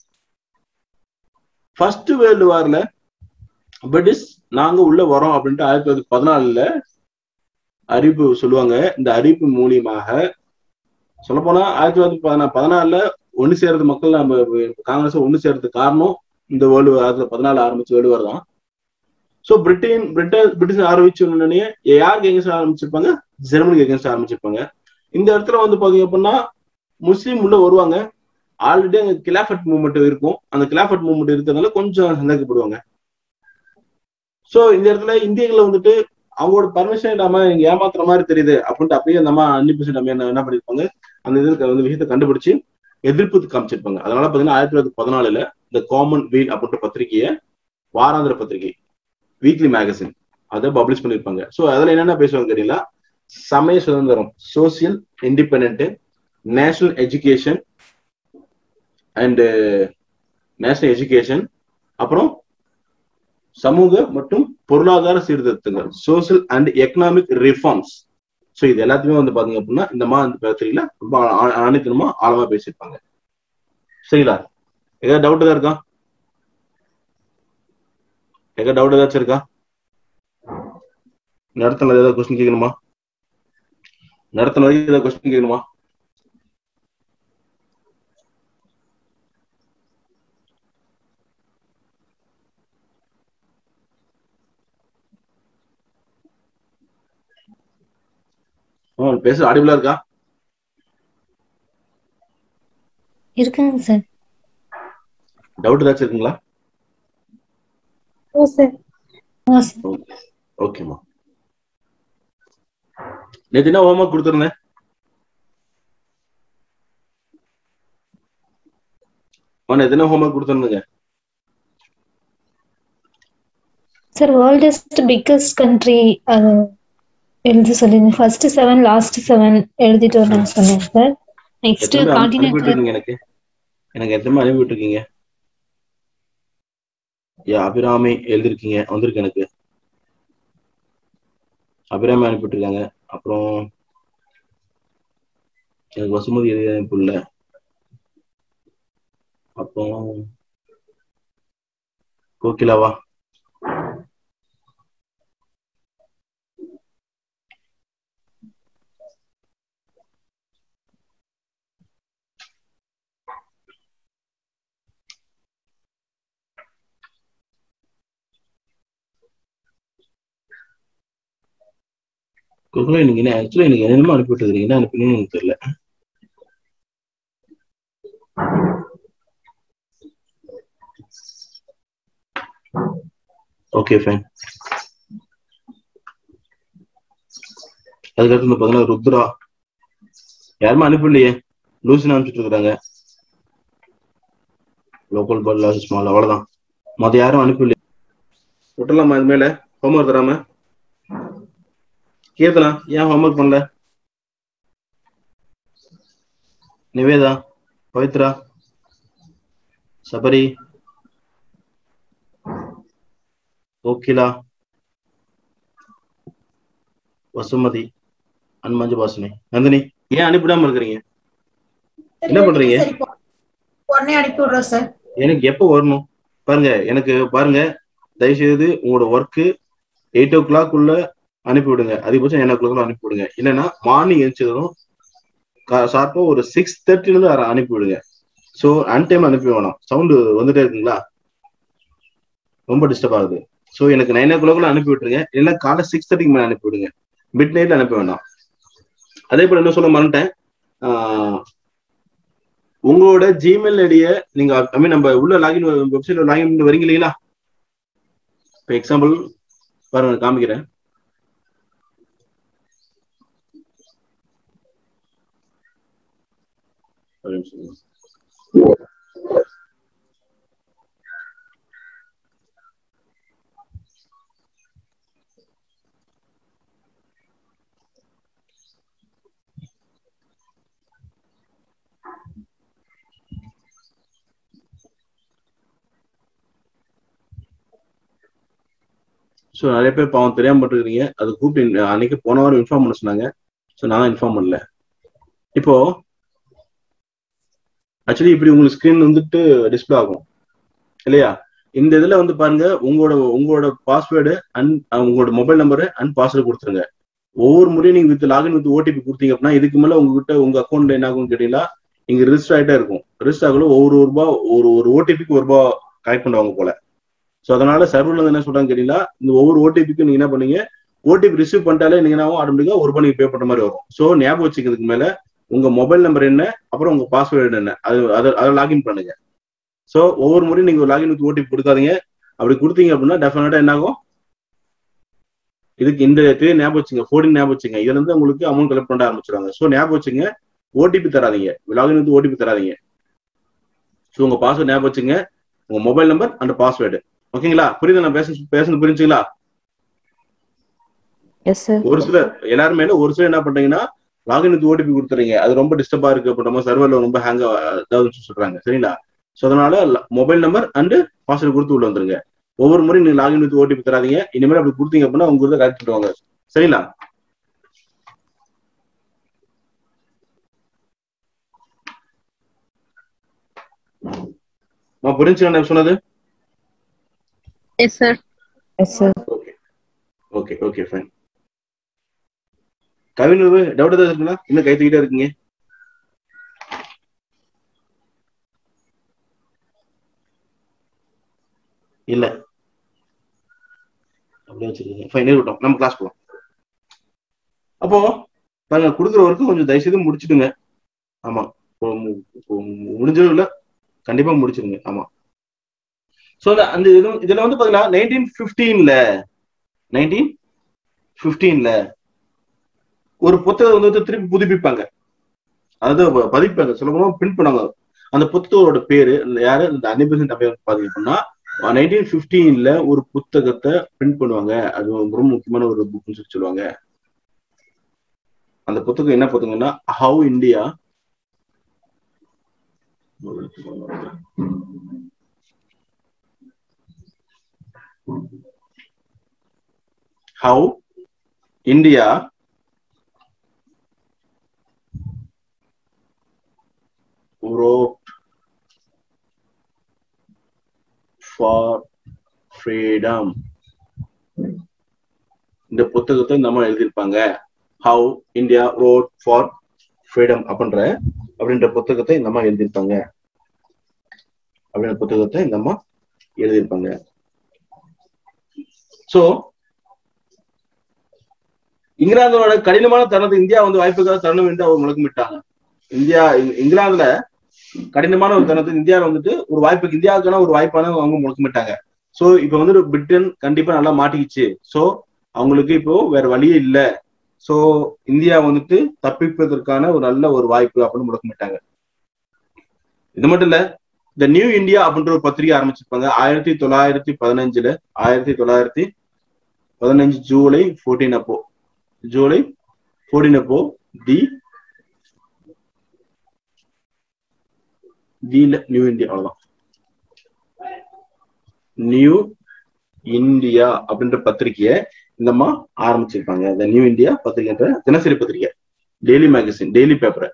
Speaker 2: ஃபர்ஸ்ட் வேர்ல்டு வார்ல பிரிட்டிஷ் நாங்க உள்ள வரோம் அப்படின்ட்டு ஆயிரத்தி தொள்ளாயிரத்தி பதினாலுல அறிவிப்பு சொல்லுவாங்க இந்த அறிவிப்பு மூலியமாக சொல்லப்போனா ஆயிரத்தி தொள்ளாயிரத்தி பதினா பதினாலுல ஒண்ணு சேர்றது மக்கள் நம்ம காங்கிரஸ் ஒண்ணு சேர்றதுக்கு காரணம் இந்த வேர்ல்டு வார் பதினாலு ஆரம்பிச்ச வேர்ல்டு வார் தான் ஸோ பிரிட்டன் பிரிட்டன் பிரிட்டிஷ் ஆரம்பிச்ச உடனே யாருக்கு எகென்ஸ்ட் ஆரம்பிச்சிருப்பாங்க ஜெர்மனிக்கு எகென்ஸ்ட் ஆரம்பிச்சிருப்பாங்க இந்த இடத்துல வந்து பாத்தீங்க அப்படின்னா முஸ்லீம் உள்ள வருவாங்க ஆல்ரெடி அங்க கிலாஃபட் மூவ்மெண்ட் இருக்கும் அந்த கிலாஃபட் மூவ்மெண்ட் இருக்கிறதுனால கொஞ்சம் சந்தேகப்படுவாங்க சோ இந்த இடத்துல இந்தியர்கள் வந்துட்டு அவங்களோட பர்மிஷன் இல்லாம இங்க ஏமாத்துற மாதிரி தெரியுது அப்படின்ட்டு அப்பயே நம்ம அன்னிபிசன் நம்ம என்ன என்ன பண்ணிருப்பாங்க அந்த இதுக்கு வந்து விஷயத்தை கண்டுபிடிச்சு எதிர்ப்பு காமிச்சிருப்பாங்க அதனால பாத்தீங்கன்னா ஆயிரத்தி தொள்ளாயிரத்தி பதினாலுல இந்த காமன் வீல் அப்படின்ற பத்திரிகையை வாராந்திர பத்திரிகை வீக்லி மேகசின் அதை பப்ளிஷ் பண்ணிருப்பாங்க சோ அதுல என்னென்ன பேசுவாங்க தெரியல சமய சுதந்திரம் social independent national education and national education அப்புறம் சமூக மற்றும் பொருளாதார சீர்திருத்தங்கள் social and economic reforms so இது எல்லாத்தையுமே வந்து பாத்தீங்க அப்படின்னா இந்த மா அந்த பத்திரிகையில ரொம்ப ஆ- ஆணித்தனமா ஆழமா பேசியிருப்பாங்க சரிங்களா ஏதாவது டவுட் தான் இருக்கா ஏதாவது டவுட் ஏதாச்சும் இருக்கா நடத்தின ஏதாவது கொஸ்டின் கேட்கணுமா நடத்தின வரைக்கும் ஏதாவது கொஸ்டின் கேட்கணுமா ஆ, பேச ஆடிபிளா இருக்கா
Speaker 3: இருக்குங்க சார்
Speaker 2: டவுட் ஏதாச்சும் இருக்குங்களா
Speaker 3: ஓ சார் ஓ சார்
Speaker 2: ஓகேம்மா நேத்து என்ன ஹோம்ஒர்க் கொடுத்துருந்தேன் நேத்து என்ன ஹோம்ஒர்க் கொடுத்துருந்தேங்க
Speaker 3: சார் வேர்ல்டஸ்ட் பிக்கஸ்ட் கண்ட்ரி அது எழுதி சொல்லிருந்தேன் ஃபர்ஸ்ட் செவன் லாஸ்ட் செவன் எழுதிட்டு வரணும்னு சொன்னேன் சார் நெக்ஸ்ட்
Speaker 2: எத்தனை அனுப்பிட்டு
Speaker 3: காண்டினென்ட்
Speaker 2: இருக்கீங்க எனக்கு எனக்கு எத்தனை அனுப்பிட்டு இருக்கீங்க யா அபிராமி எழுதிருக்கீங்க வந்திருக்கு எனக்கு அபிராமி அனுப்பிட்டு இருக்காங்க அப்புறம் எனக்கு வசுமதி எழுதி அனுப்பிடல அப்புறம் கோகிலாவா கோகுலா எனக்கு என்ன ஆக்சுவலா எனக்கு என்னென்னமோ அனுப்பிட்டு இருக்கீங்க என்ன அனுப்பினீங்கன்னு எனக்கு தெரியல ஓகே ஃபைன் அதுக்கடுத்து இந்த பார்த்தீங்கன்னா ருத்ரா யாருமே அனுப்பலையே லூசின் அனுப்பிச்சிட்டு இருக்கிறாங்க லோக்கல் பால் ஸ்மால் அவ்வளவுதான் மத்த யாரும் அனுப்பலையே விட்டலாமா இது மேல ஹோம்ஒர்க் தராம கீர்த்தனா ஏன் ஹோம்ஒர்க் பண்ணல நிவேதா பவித்ரா சபரி கோகிலா வசுமதி அன்மஞ்சு பாசனி நந்தினி ஏன் அனுப்பிடாம இருக்கிறீங்க என்ன பண்றீங்க?
Speaker 4: சரி, இப்போ உடனே அனுப்பி விடுறோம் சார்
Speaker 2: எனக்கு எப்போ வரணும் பாருங்க எனக்கு பாருங்க தயவு செய்து உங்களோட ஒர்க்கு எயிட் ஓ கிளாக் உள்ள அனுப்பி விடுங்க அதிகபட்சம் நைன் ஓ கிளாக் அனுப்பி விடுங்க இல்லைன்னா மார்னிங் எழுந்ததும் ஷார்ப்பா ஒரு சிக்ஸ் தேர்ட்டில இருந்து அர- அனுப்பி விடுங்க ஸோ அன் டைம் அனுப்பி வேணாம் சவுண்டு வந்துட்டே இருக்குங்களா ரொம்ப டிஸ்டர்ப் ஆகுது ஸோ எனக்கு நைன் ஓ கிளாக்ல அனுப்பி விட்டுருங்க இல்லைன்னா காலை சிக்ஸ் தேர்ட்டிக்கு மேலே அனுப்பி விடுங்க மிட் நைட்ல அனுப்ப வேண்டாம் அதே போல என்ன சொல்ல மறந்துட்டேன் ஆஹ் உங்களோட ஜிமெயில் ஐடிய நீங்க ஐ மீன் நம்ம உள்ள லாகின் வெப்சைட்ல லாகின் பண்ணி வரீங்க இல்லைங்களா இப்போ எக்ஸாம்பிள் பாருங்க காமிக்கிறேன் ஒரு நிமிஷம். ஸோ நிறைய பேர் பாவம் தெரியாம பட்டுருக்கீங்க அது கூப்பிட்டு அன்னைக்கு போன வாரம் இன்ஃபார்ம் பண்ண சொன்னாங்க ஸோ நான் இன்ஃபார்ம் பண்ணல இப்போ ஆக்சுவலி இப்படி உங்களுக்கு ஸ்கிரீன் வந்துட்டு டிஸ்பிளே ஆகும் இல்லையா இந்த இதுல வந்து பாருங்க உங்களோட உங்களோட பாஸ்வேர்டு அண்ட் உங்களோட மொபைல் நம்பரு அண்ட் பாஸ்வேர்டு கொடுத்துருங்க ஒவ்வொரு முறையும் நீங்க வித் லாகின் வித் ஓடிபி கொடுத்தீங்க அப்படின்னா இதுக்கு மேல உங்ககிட்ட உங்க அக்கௌண்ட்ல என்ன ஆகும்னு கேட்டீங்கன்னா இங்க ரிஜிஸ்டர் ஆயிட்டே இருக்கும் ரிஜிஸ்டர் ஆகல ஒவ்வொரு ரூபா ஒரு ஒரு ஓடிபிக்கு ஒரு ரூபா கலெக்ட் பண்ணுவாங்க போல ஸோ அதனால சர்வர்ல வந்து என்ன சொல்றாங்க கேட்டீங்கன்னா இந்த ஒவ்வொரு ஓடிபிக்கும் நீங்க என்ன பண்ணீங்க ஓடிபி ரிசீவ் பண்ணிட்டாலே நீங்க என்ன ஆட்டோமேட்டிக்கா ஒரு ரூபாய் நீங்க பே பண்ற மாதிரி வரும் ஸோ ஞாபகம் வச்சுக்கிறதுக்கு மேல உங்க மொபைல் நம்பர் என்ன அப்புறம் உங்க பாஸ்வேர்டு என்ன அது அதை அதை லாகின் பண்ணுங்க ஸோ ஒவ்வொரு முறையும் நீங்க லாகின் வித் ஓடிபி கொடுக்காதீங்க அப்படி கொடுத்தீங்க அப்படின்னா டெஃபினட்டா என்ன ஆகும் இதுக்கு இந்த தேதி ஞாபகம் வச்சுங்க ஃபோர்டின் ஞாபகம் வச்சுங்க இதுல இருந்து உங்களுக்கு அமௌண்ட் கலெக்ட் பண்ண ஆரம்பிச்சிருவாங்க ஸோ ஞாபகம் வச்சுங்க ஓடிபி தராதீங்க லாகின் வித் ஓடிபி தராதீங்க ஸோ உங்க பாஸ்வேர்ட் ஞாபகம் வச்சுங்க உங்க மொபைல் நம்பர் அண்ட் பாஸ்வேர்டு ஓகேங்களா புரியுது நான் பேச பேசுறது புரிஞ்சுங்களா
Speaker 7: எஸ் சார்
Speaker 2: ஒரு சிலர் எல்லாருமே இல்ல, ஒரு சிலர் என்ன பண்றீங்கன்னா லாகின் வித் ஓடிபி கொடுத்துறீங்க அது ரொம்ப டிஸ்டர்பா இருக்கு அப்படின்ற மாதிரி சர்வர்ல ரொம்ப ஹேங் அதாவது சொல்றாங்க சரிங்களா ஸோ அதனால மொபைல் நம்பர் அண்ட் பாஸ்வேர்டு கொடுத்து உள்ள வந்துருங்க ஒவ்வொரு முறையும் நீங்க லாகின் வித் ஓடிபி தராதீங்க இனிமேல் அப்படி கொடுத்தீங்க அப்படின்னா உங்க இதை கரெக்ட் பண்ணுவாங்க சரிங்களா நான் புரிஞ்சுங்க நான் சொன்னது
Speaker 1: yes sir
Speaker 7: yes sir
Speaker 2: okay okay okay fine Kavin doubt ஏதாவது இருக்குங்களா இன்னும் கை தூக்கிட்டே இருக்கீங்க இல்ல அப்படியே வச்சிருக்கீங்க ஃபைன் இருக்கட்டும் நம்ம கிளாஸ் போலாம் அப்போ பாருங்க கொடுக்குற வரைக்கும் கொஞ்சம் தயவு செய்து முடிச்சிடுங்க ஆமா இப்போ மு- இப்போ முடிஞ்சதும் இல்ல கண்டிப்பா முடிச்சிருங்க ஆமா சோ அந்த இது இதுல வந்து பாத்தீங்கன்னா நைன்டீன் பிப்டீன்ல நைன்டீன் பிப்டீன்ல ஒரு புத்தகம் வந்து திருப்பி புதுப்பிப்பாங்க அதாவது ப- பதிப்பாங்க சொல்ல போனா பிரிண்ட் பண்ணாங்க அந்த புத்தகத்தோட பேரு இந்த யாரு இந்த அனிபசன் பாத்தீங்கன்னா நைன்டீன் பிப்டீன்ல ஒரு புத்தகத்தை பிரிண்ட் பண்ணுவாங்க அது ரொம்ப முக்கியமான ஒரு புக்னு சொல்லி சொல்லுவாங்க அந்த புத்தகம் என்ன புத்தகம்னா how India how India wrote for freedom இந்த புத்தகத்தை நம்ம எழுதியிருப்பாங்க how India wrote for freedom அப்படின்ற அப்படின்ற புத்தகத்தை இந்த அம்மா எழுதியிருப்பாங்க அப்படின்ற புத்தகத்தை இந்த அம்மா எழுதியிருப்பாங்க சோ இங்கிலாந்தோட கடினமான தருணத்தை இந்தியா வந்து வாய்ப்புக்காக தருணம் என்று அவங்க முழக்கமிட்டாங்க இந்தியா இங்- இங்கிலாந்துல கடினமான ஒரு தருணத்தை இந்தியாவில் வந்துட்டு ஒரு வாய்ப்புக்கு இந்தியாவுக்கான ஒரு வாய்ப்பான அவங்க முழக்கமிட்டாங்க சோ இப்ப வந்து பிரிட்டன் கண்டிப்பா நல்லா மாட்டிக்கிச்சு சோ அவங்களுக்கு இப்போ வேற வழியே இல்ல சோ இந்தியா வந்துட்டு தப்பிப்பதற்கான ஒரு நல்ல ஒரு வாய்ப்பு அப்படின்னு முழக்கமிட்டாங்க இது மட்டும் இல்ல இந்த நியூ இந்தியா அப்படின்ற ஒரு பத்திரிகை ஆரம்பிச்சிருப்பாங்க ஆயிரத்தி தொள்ளாயிரத்தி பதினஞ்சுல ஆயிரத்தி தொள்ளாயிரத்தி பதினஞ்சு ஜூலை 14 அப்போ ஜூலை 14 அப்போ தி வீல நியூ இந்தியா அவ்வளவுதான் நியூ இந்தியா அப்படின்ற பத்திரிகையை இந்த அம்மா ஆரம்பிச்சிருப்பாங்க இந்த நியூ இந்தியா பத்திரிகைன்ற தினசரி பத்திரிகை daily magazine daily paper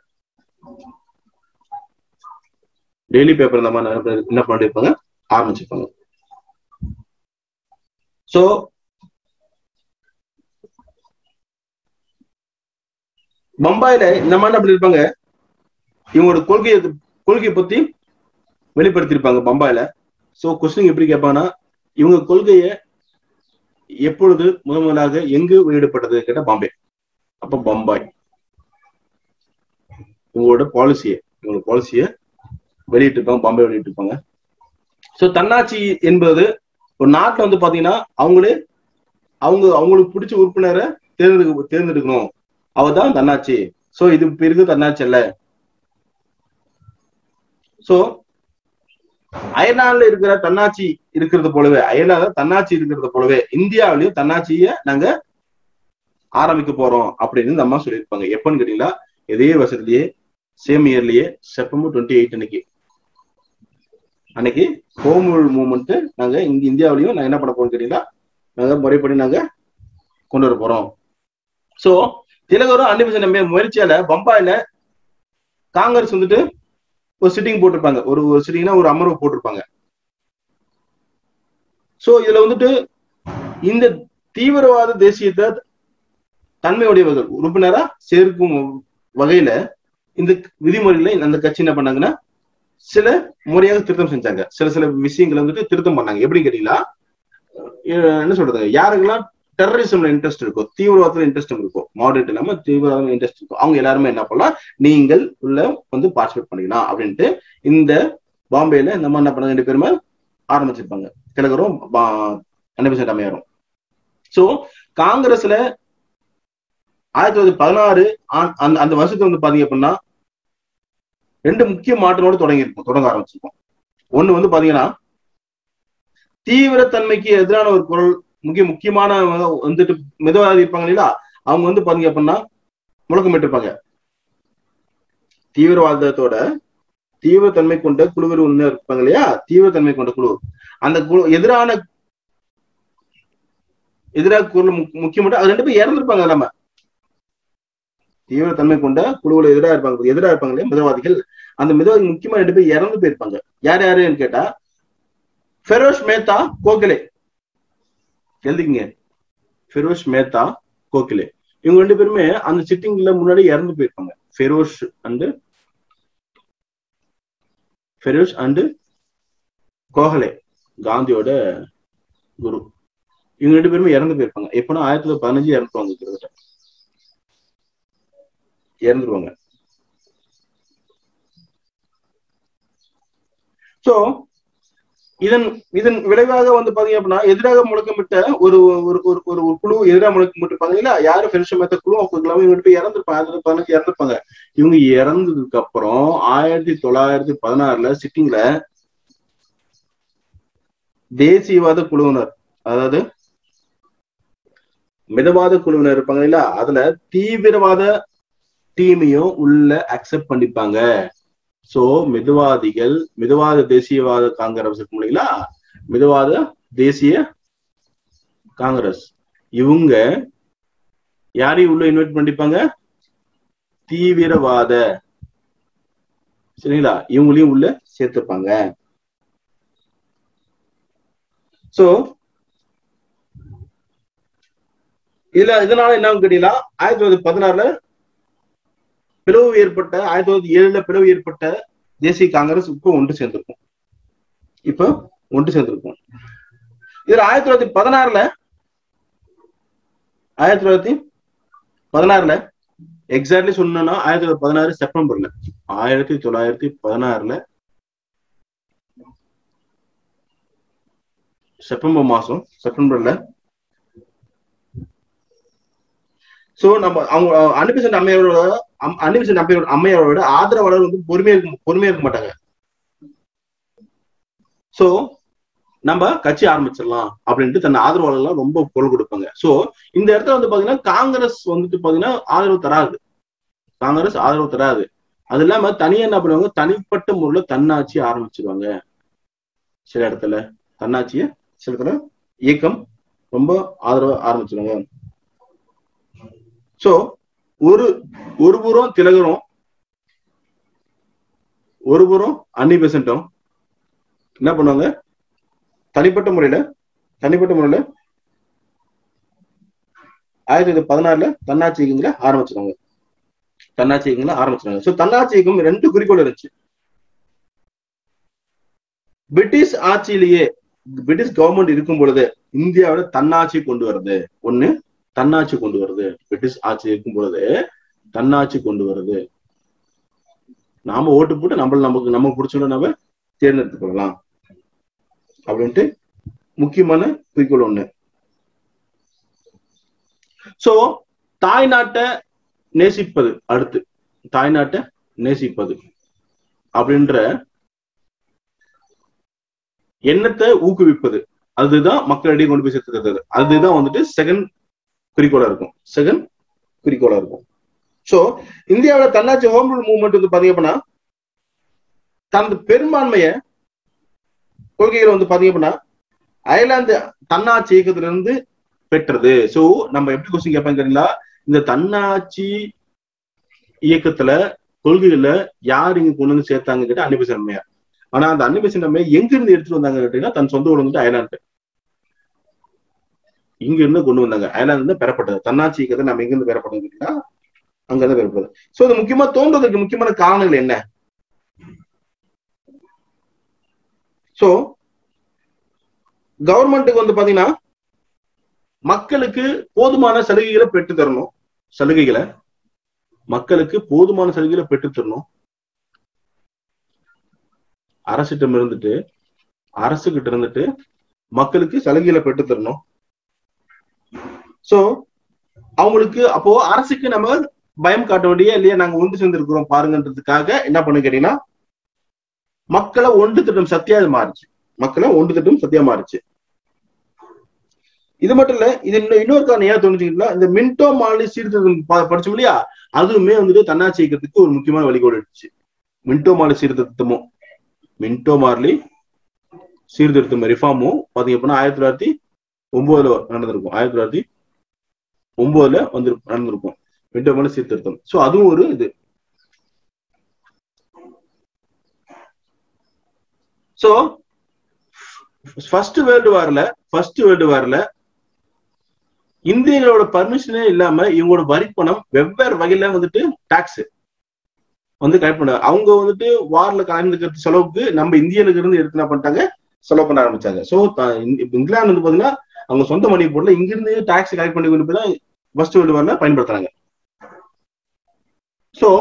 Speaker 2: daily paper இந்த மாதிரி நிறைய பேர் என்ன பண்ணிருப்பாங்க ஆரம்பிச்சிருப்பாங்க சோ பம்பாயில இந்த மாதிரி அப்படி இருப்பாங்க இவங்களோட கொள்கையை கொள்கையை பத்தி வெளிப்படுத்தியிருப்பாங்க பம்பாயில சோ கொஸ்டின் எப்படி கேட்பாங்கன்னா இவங்க கொள்கையை எப்பொழுது முதன் முதலாக எங்கு வெளியிடப்பட்டது கேட்ட பாம்பே அப்ப பம்பாய் இவங்களோட பாலிசியை இவங்களோட பாலிசியை வெளியிட்டிருப்பாங்க பாம்பே வெளியிட்டிருப்பாங்க சோ தன்னாட்சி என்பது ஒரு நாட்டுல வந்து பாத்தீங்கன்னா அவங்களே அவங்க அவங்களுக்கு பிடிச்ச உறுப்பினரை தேர்ந்தெடுக்க தேர்ந்தெடுக்கணும் அவதான் தன்னாட்சி சோ இது பிறகு தன்னாட்சி அல்ல சோ அயர்லாந்துல இருக்கிற தன்னாட்சி இருக்கிறது போலவே அயர்லாந்துல தன்னாட்சி இருக்கிறது போலவே இந்தியாவிலயும் தன்னாட்சிய நாங்க ஆரம்பிக்க போறோம் அப்படின்னு இந்த அம்மா சொல்லியிருப்பாங்க எப்பன்னு கேட்டீங்களா இதே வருஷத்துலயே சேம் இயர்லயே செப்டம்பர் டுவெண்ட்டி எயிட் அன்னைக்கு அன்னைக்கு ஹோம் ரூல் மூவ்மெண்ட் நாங்க இங்க இந்தியாவிலையும் நாங்க என்ன பண்ண போறோம் கேட்டீங்களா நாங்க முறைப்படி நாங்க கொண்டு வர போறோம் சோ திலகரும் அன்னிபிசன் நம்பிய முயற்சியால பம்பாயில காங்கிரஸ் வந்துட்டு ஒரு சிட்டிங் போட்டிருப்பாங்க ஒரு ஒரு சிட்டிங்னா ஒரு அமர்வு போட்டிருப்பாங்க சோ இதுல வந்துட்டு இந்த தீவிரவாத தேசியத்தை தன்மையுடையவர்கள் உறுப்பினரா சேர்க்கும் வகையில இந்த விதிமுறைகளை அந்த கட்சி என்ன பண்ணாங்கன்னா சில முறையாக திருத்தம் செஞ்சாங்க சில சில விஷயங்களை வந்துட்டு திருத்தம் பண்ணாங்க எப்படி கேட்டீங்களா அஹ் என்ன சொல்றது யாருக்கெல்லாம் டெரரிசம்ல இன்ட்ரெஸ்ட் இருக்கும் தீவிரவாதத்துல இன்ட்ரெஸ்ட் இருக்கும் மாடரேட் இல்லாம தீவிரவாதம் இன்ட்ரெஸ்ட் இருக்கும் அவங்க எல்லாருமே என்ன பண்ணலாம் நீங்கள் உள்ள வந்து பார்ட்டிசிபேட் பண்ணிக்கலாம் அப்படின்ட்டு இந்த பாம்பேல இந்த மாதிரி என்ன பண்ண ரெண்டு பேருமே ஆரம்பிச்சிருப்பாங்க திலகரும் அன்னபிசன் அம்மையாரும் சோ காங்கிரஸ்ல ஆயிரத்தி தொள்ளாயிரத்தி பதினாறு அந்த அந்த வருஷத்துல வந்து பாத்தீங்க அப்படின்னா ரெண்டு முக்கிய மாற்றங்களோட தொடங்கி இருக்கும் தொடங்க ஆரம்பிச்சிருக்கோம் ஒண்ணு வந்து பாத்தீங்கன்னா தீவிரத்தன்மைக்கு எதிரான ஒரு குரல் முக்கிய முக்கியமான வந்துட்டு மிதவாதி இருப்பாங்க இல்லையா அவங்க வந்து பாத்தீங்க அப்படின்னா முழக்கமிட்டிருப்பாங்க தீவிரவாதத்தோட தீவிரத்தன்மை கொண்ட குழுவில் ஒண்ணு இருப்பாங்க இல்லையா தீவிரத்தன்மை கொண்ட குழு அந்த குழு எதிரான எதிராக குரல் முக்கியமான அது ரெண்டு பேரும் இறந்துருப்பாங்க நம்ம தீவிரத்தன்மை கொண்ட குழுவுல எதிராக இருப்பாங்க எதிராக இருப்பாங்க இல்லையா மிதவாதிகள் அந்த மிதவாதி முக்கியமா ரெண்டு பேர் இறந்து போயிருப்பாங்க யார் யாருன்னு கேட்டா ஃபெரோஷ் மேத்தா கோகலே எழுதிக்கங்க ஃபெரோஷ் மேத்தா கோகிலே இவங்க ரெண்டு பேருமே அந்த சிட்டிங்ல முன்னாடி இறந்து போயிருப்பாங்க ஃபெரோஷ் அண்டு ஃபெரோஷ் அண்டு கோகலே காந்தியோட குரு இவங்க ரெண்டு பேருமே இறந்து போயிருப்பாங்க எப்படின்னா ஆயிரத்தி தொள்ளாயிரத்தி பதினஞ்சு இறந்துருவாங்க கிட்டத்தட்ட இறந்துருவாங்க சோ இதன் இதன் விளைவாக வந்து பாத்தீங்க அப்படின்னா எதிராக முழக்கமிட்ட ஒரு ஒரு ஒரு ஒரு குழு எதிராக முழக்கமிட்டிருப்பாங்க இல்ல யாரு பெருசமத்த குழு அவங்க எல்லாமே இவங்க போய் இறந்துருப்பாங்க ஆயிரத்தி பதினஞ்சு இறந்துருப்பாங்க இவங்க இறந்ததுக்கு அப்புறம் ஆயிரத்தி தொள்ளாயிரத்தி பதினாறுல சிட்டிங்ல தேசியவாத குழுவினர் அதாவது மிதவாத குழுவினர் இருப்பாங்க இல்ல அதுல தீவிரவாத டீமையும் உள்ள அக்செப்ட் பண்ணிப்பாங்க சோ மிதவாதிகள் மிதவாத தேசியவாத காங்கிரஸ் இருக்கும் இல்லைங்களா மிதவாத தேசிய காங்கிரஸ் இவங்க யாரையும் உள்ள இன்வைட் பண்ணிப்பாங்க தீவிரவாத சரிங்களா இவங்களையும் உள்ள சேர்த்துப்பாங்க சோ இதுல இதனால என்ன கேட்டீங்கன்னா ஆயிரத்தி தொள்ளாயிரத்தி பதினாறுல பிளவு ஏற்பட்ட ஆயிரத்தி தொள்ளாயிரத்தி ஏழுல பிளவு ஏற்பட்ட தேசிய காங்கிரஸ் இப்போ ஒன்று சேர்ந்திருக்கும் இப்போ ஒன்று சேர்ந்திருக்கும் இதுல ஆயிரத்தி தொள்ளாயிரத்தி பதினாறுல ஆயிரத்தி தொள்ளாயிரத்தி பதினாறுல எக்ஸாக்ட்லி சொல்லணும்னா ஆயிரத்தி தொள்ளாயிரத்தி பதினாறு செப்டம்பர்ல ஆயிரத்தி தொள்ளாயிரத்தி பதினாறுல செப்டம்பர் மாசம் செப்டம்பர்ல சோ நம்ம அவங்க அன்னிபிசன்ட் அம்மையாரோட அன்னிபிசன்ட் அம்மையோட அம்மையாரோட ஆதரவாளர் வந்து பொறுமையா இருக்க பொறுமையா இருக்க மாட்டாங்க சோ நம்ம கட்சி ஆரம்பிச்சிடலாம் அப்படின்ட்டு தன் ஆதரவாளர்லாம் ரொம்ப குரல் கொடுப்பாங்க சோ இந்த இடத்துல வந்து பாத்தீங்கன்னா காங்கிரஸ் வந்துட்டு பாத்தீங்கன்னா ஆதரவு தராது காங்கிரஸ் ஆதரவு தராது அது இல்லாம தனியா என்ன பண்ணுவாங்க தனிப்பட்ட முறையில தன்னாட்சி ஆரம்பிச்சிருவாங்க சில இடத்துல தன்னாட்சிய சில இடத்துல இயக்கம் ரொம்ப ஆதரவா ஆரம்பிச்சிருங்க சோ ஒரு ஒரு புறம் திலகரும் ஒரு புறம் அன்னி பெசன்ட்டும் என்ன பண்ணுவாங்க தனிப்பட்ட முறையில தனிப்பட்ட முறையில ஆயிரத்தி தொள்ளாயிரத்தி பதினாறுல தன்னாட்சி இயக்கங்களை ஆரம்பிச்சிருவாங்க தன்னாட்சி இயக்கங்களை ஆரம்பிச்சிருவாங்க சோ தன்னாட்சி இயக்கம் ரெண்டு குறிக்கோள் இருந்துச்சு பிரிட்டிஷ் ஆட்சியிலேயே பிரிட்டிஷ் கவர்மெண்ட் இருக்கும் பொழுது இந்தியாவில தன்னாட்சி கொண்டு வருது ஒண்ணு தன்னாட்சி கொண்டு வருது பிரிட்டிஷ் ஆட்சி இருக்கும் பொழுது தன்னாட்சி கொண்டு வருது நாம ஓட்டு போட்டு நம்மள நமக்கு நமக்கு பிடிச்சோட நம்ம தேர்ந்தெடுத்துக் கொள்ளலாம் அப்படின்ட்டு முக்கியமான குறிக்கோள் ஒண்ணு சோ தாய்நாட்டை நேசிப்பது அடுத்து தாய்நாட்டை நேசிப்பது அப்படின்ற எண்ணத்தை ஊக்குவிப்பது அதுதான் மக்களிடையே கொண்டு போய் சேர்த்துக்கிறது அதுதான் வந்துட்டு செகண்ட் குறிக்கோளா இருக்கும் செகண்ட் குறிக்கோளா இருக்கும் சோ இந்தியாவோட தன்னாட்சி ஹோம் ரூல் மூவ்மெண்ட் வந்து பாத்தீங்க அப்படின்னா தனது பெரும்பான்மைய கொள்கைகளை வந்து பாத்தீங்க அப்படின்னா அயர்லாந்து தன்னாட்சி இயக்கத்துல இருந்து பெற்றது சோ நம்ம எப்படி கொஸ்டின் கேட்பாங்க தெரியுங்களா இந்த தன்னாட்சி இயக்கத்துல கொள்கைகளை யார் இங்க கொண்டு வந்து சேர்த்தாங்க கேட்டா அன்னிபெசன் அம்மையார் ஆனா அந்த அன்னிபெசன் அம்மையார் எங்க இருந்து எடுத்துட்டு வந்தாங்க கேட்டீங்கன்னா தன் சொந்த ஊர் வந்துட்டு அயர்லாந்து இங்க இருந்து கொண்டு வந்தாங்க அயர்லாந்து இருந்து பெறப்பட்டது தன்னாட்சி இயக்கத்தை நம்ம எங்க இருந்து பெறப்பட்டது கேட்டீங்கன்னா அங்க இருந்து பெறப்பட்டது சோ இது முக்கியமா தோன்றதுக்கு முக்கியமான காரணங்கள் என்ன சோ கவர்மெண்ட்டுக்கு வந்து பாத்தீங்கன்னா மக்களுக்கு போதுமான சலுகைகளை பெற்று தரணும் சலுகைகளை மக்களுக்கு போதுமான சலுகைகளை பெற்று தரணும் அரசிடம் இருந்துட்டு அரசு கிட்ட இருந்துட்டு மக்களுக்கு சலுகைகளை பெற்று தரணும் சோ அவங்களுக்கு அப்போ அரசுக்கு நம்ம பயம் காட்ட வேண்டிய இல்லையா நாங்க ஒன்று சேர்ந்திருக்கிறோம் பாருங்கன்றதுக்காக என்ன பண்ணு கேட்டீங்கன்னா மக்களை ஒன்று திட்டம் சத்தியா இது மாறுச்சு மக்களை ஒன்று திட்டம் சத்தியா மாறுச்சு இது மட்டும் இல்ல இது இன்னும் இன்னொரு காரணம் ஏன் தோணுச்சுங்களா இந்த மின்டோ மாலி சீர்திருத்தம் ப- படிச்சோம் இல்லையா அதுவுமே வந்துட்டு தன்னாட்சி இயக்கத்துக்கு ஒரு முக்கியமான வழிகோடு எடுத்துச்சு மின்டோ மாலி சீர்திருத்தமும் மின்டோ மார்லி சீர்திருத்தம் ரிஃபார்மும் பாத்தீங்க அப்படின்னா ஆயிரத்தி தொள்ளாயிரத்தி ஒன்பதுல நடந்திருக்கும் ஆயிரத்தி தொள்ளாயிரத்தி ஒன்பதுல வந்து நடந்திருக்கும் மின்டோ மாலி சீர்திருத்தம் சோ அதுவும் ஒரு இது சோ ஃபர்ஸ்ட் வேர்ல்டு வார்ல ஃபர்ஸ்ட் வேர்ல்டு வார்ல இந்தியர்களோட பர்மிஷனே இல்லாம இவங்களோட வரி பணம் வெவ்வேறு வகையில வந்துட்டு டாக்ஸ் வந்து கலெக்ட் பண்ண அவங்க வந்துட்டு வார்ல கலந்துக்கிறது செலவுக்கு நம்ம இந்தியனுக்கு இருந்து எடுத்து என்ன பண்ணிட்டாங்க செலவு பண்ண ஆரம்பிச்சாங்க சோ இங்கிலாந்து வந்து பாத்தீங்கன்னா அவங்க சொந்த மணி போடல இங்க இருந்து டாக்ஸ் கலெக்ட் பண்ணி கொண்டு போய் தான் ஃபர்ஸ்ட் வேர்ல்டு வார்ல பயன்படுத்துறாங்க சோ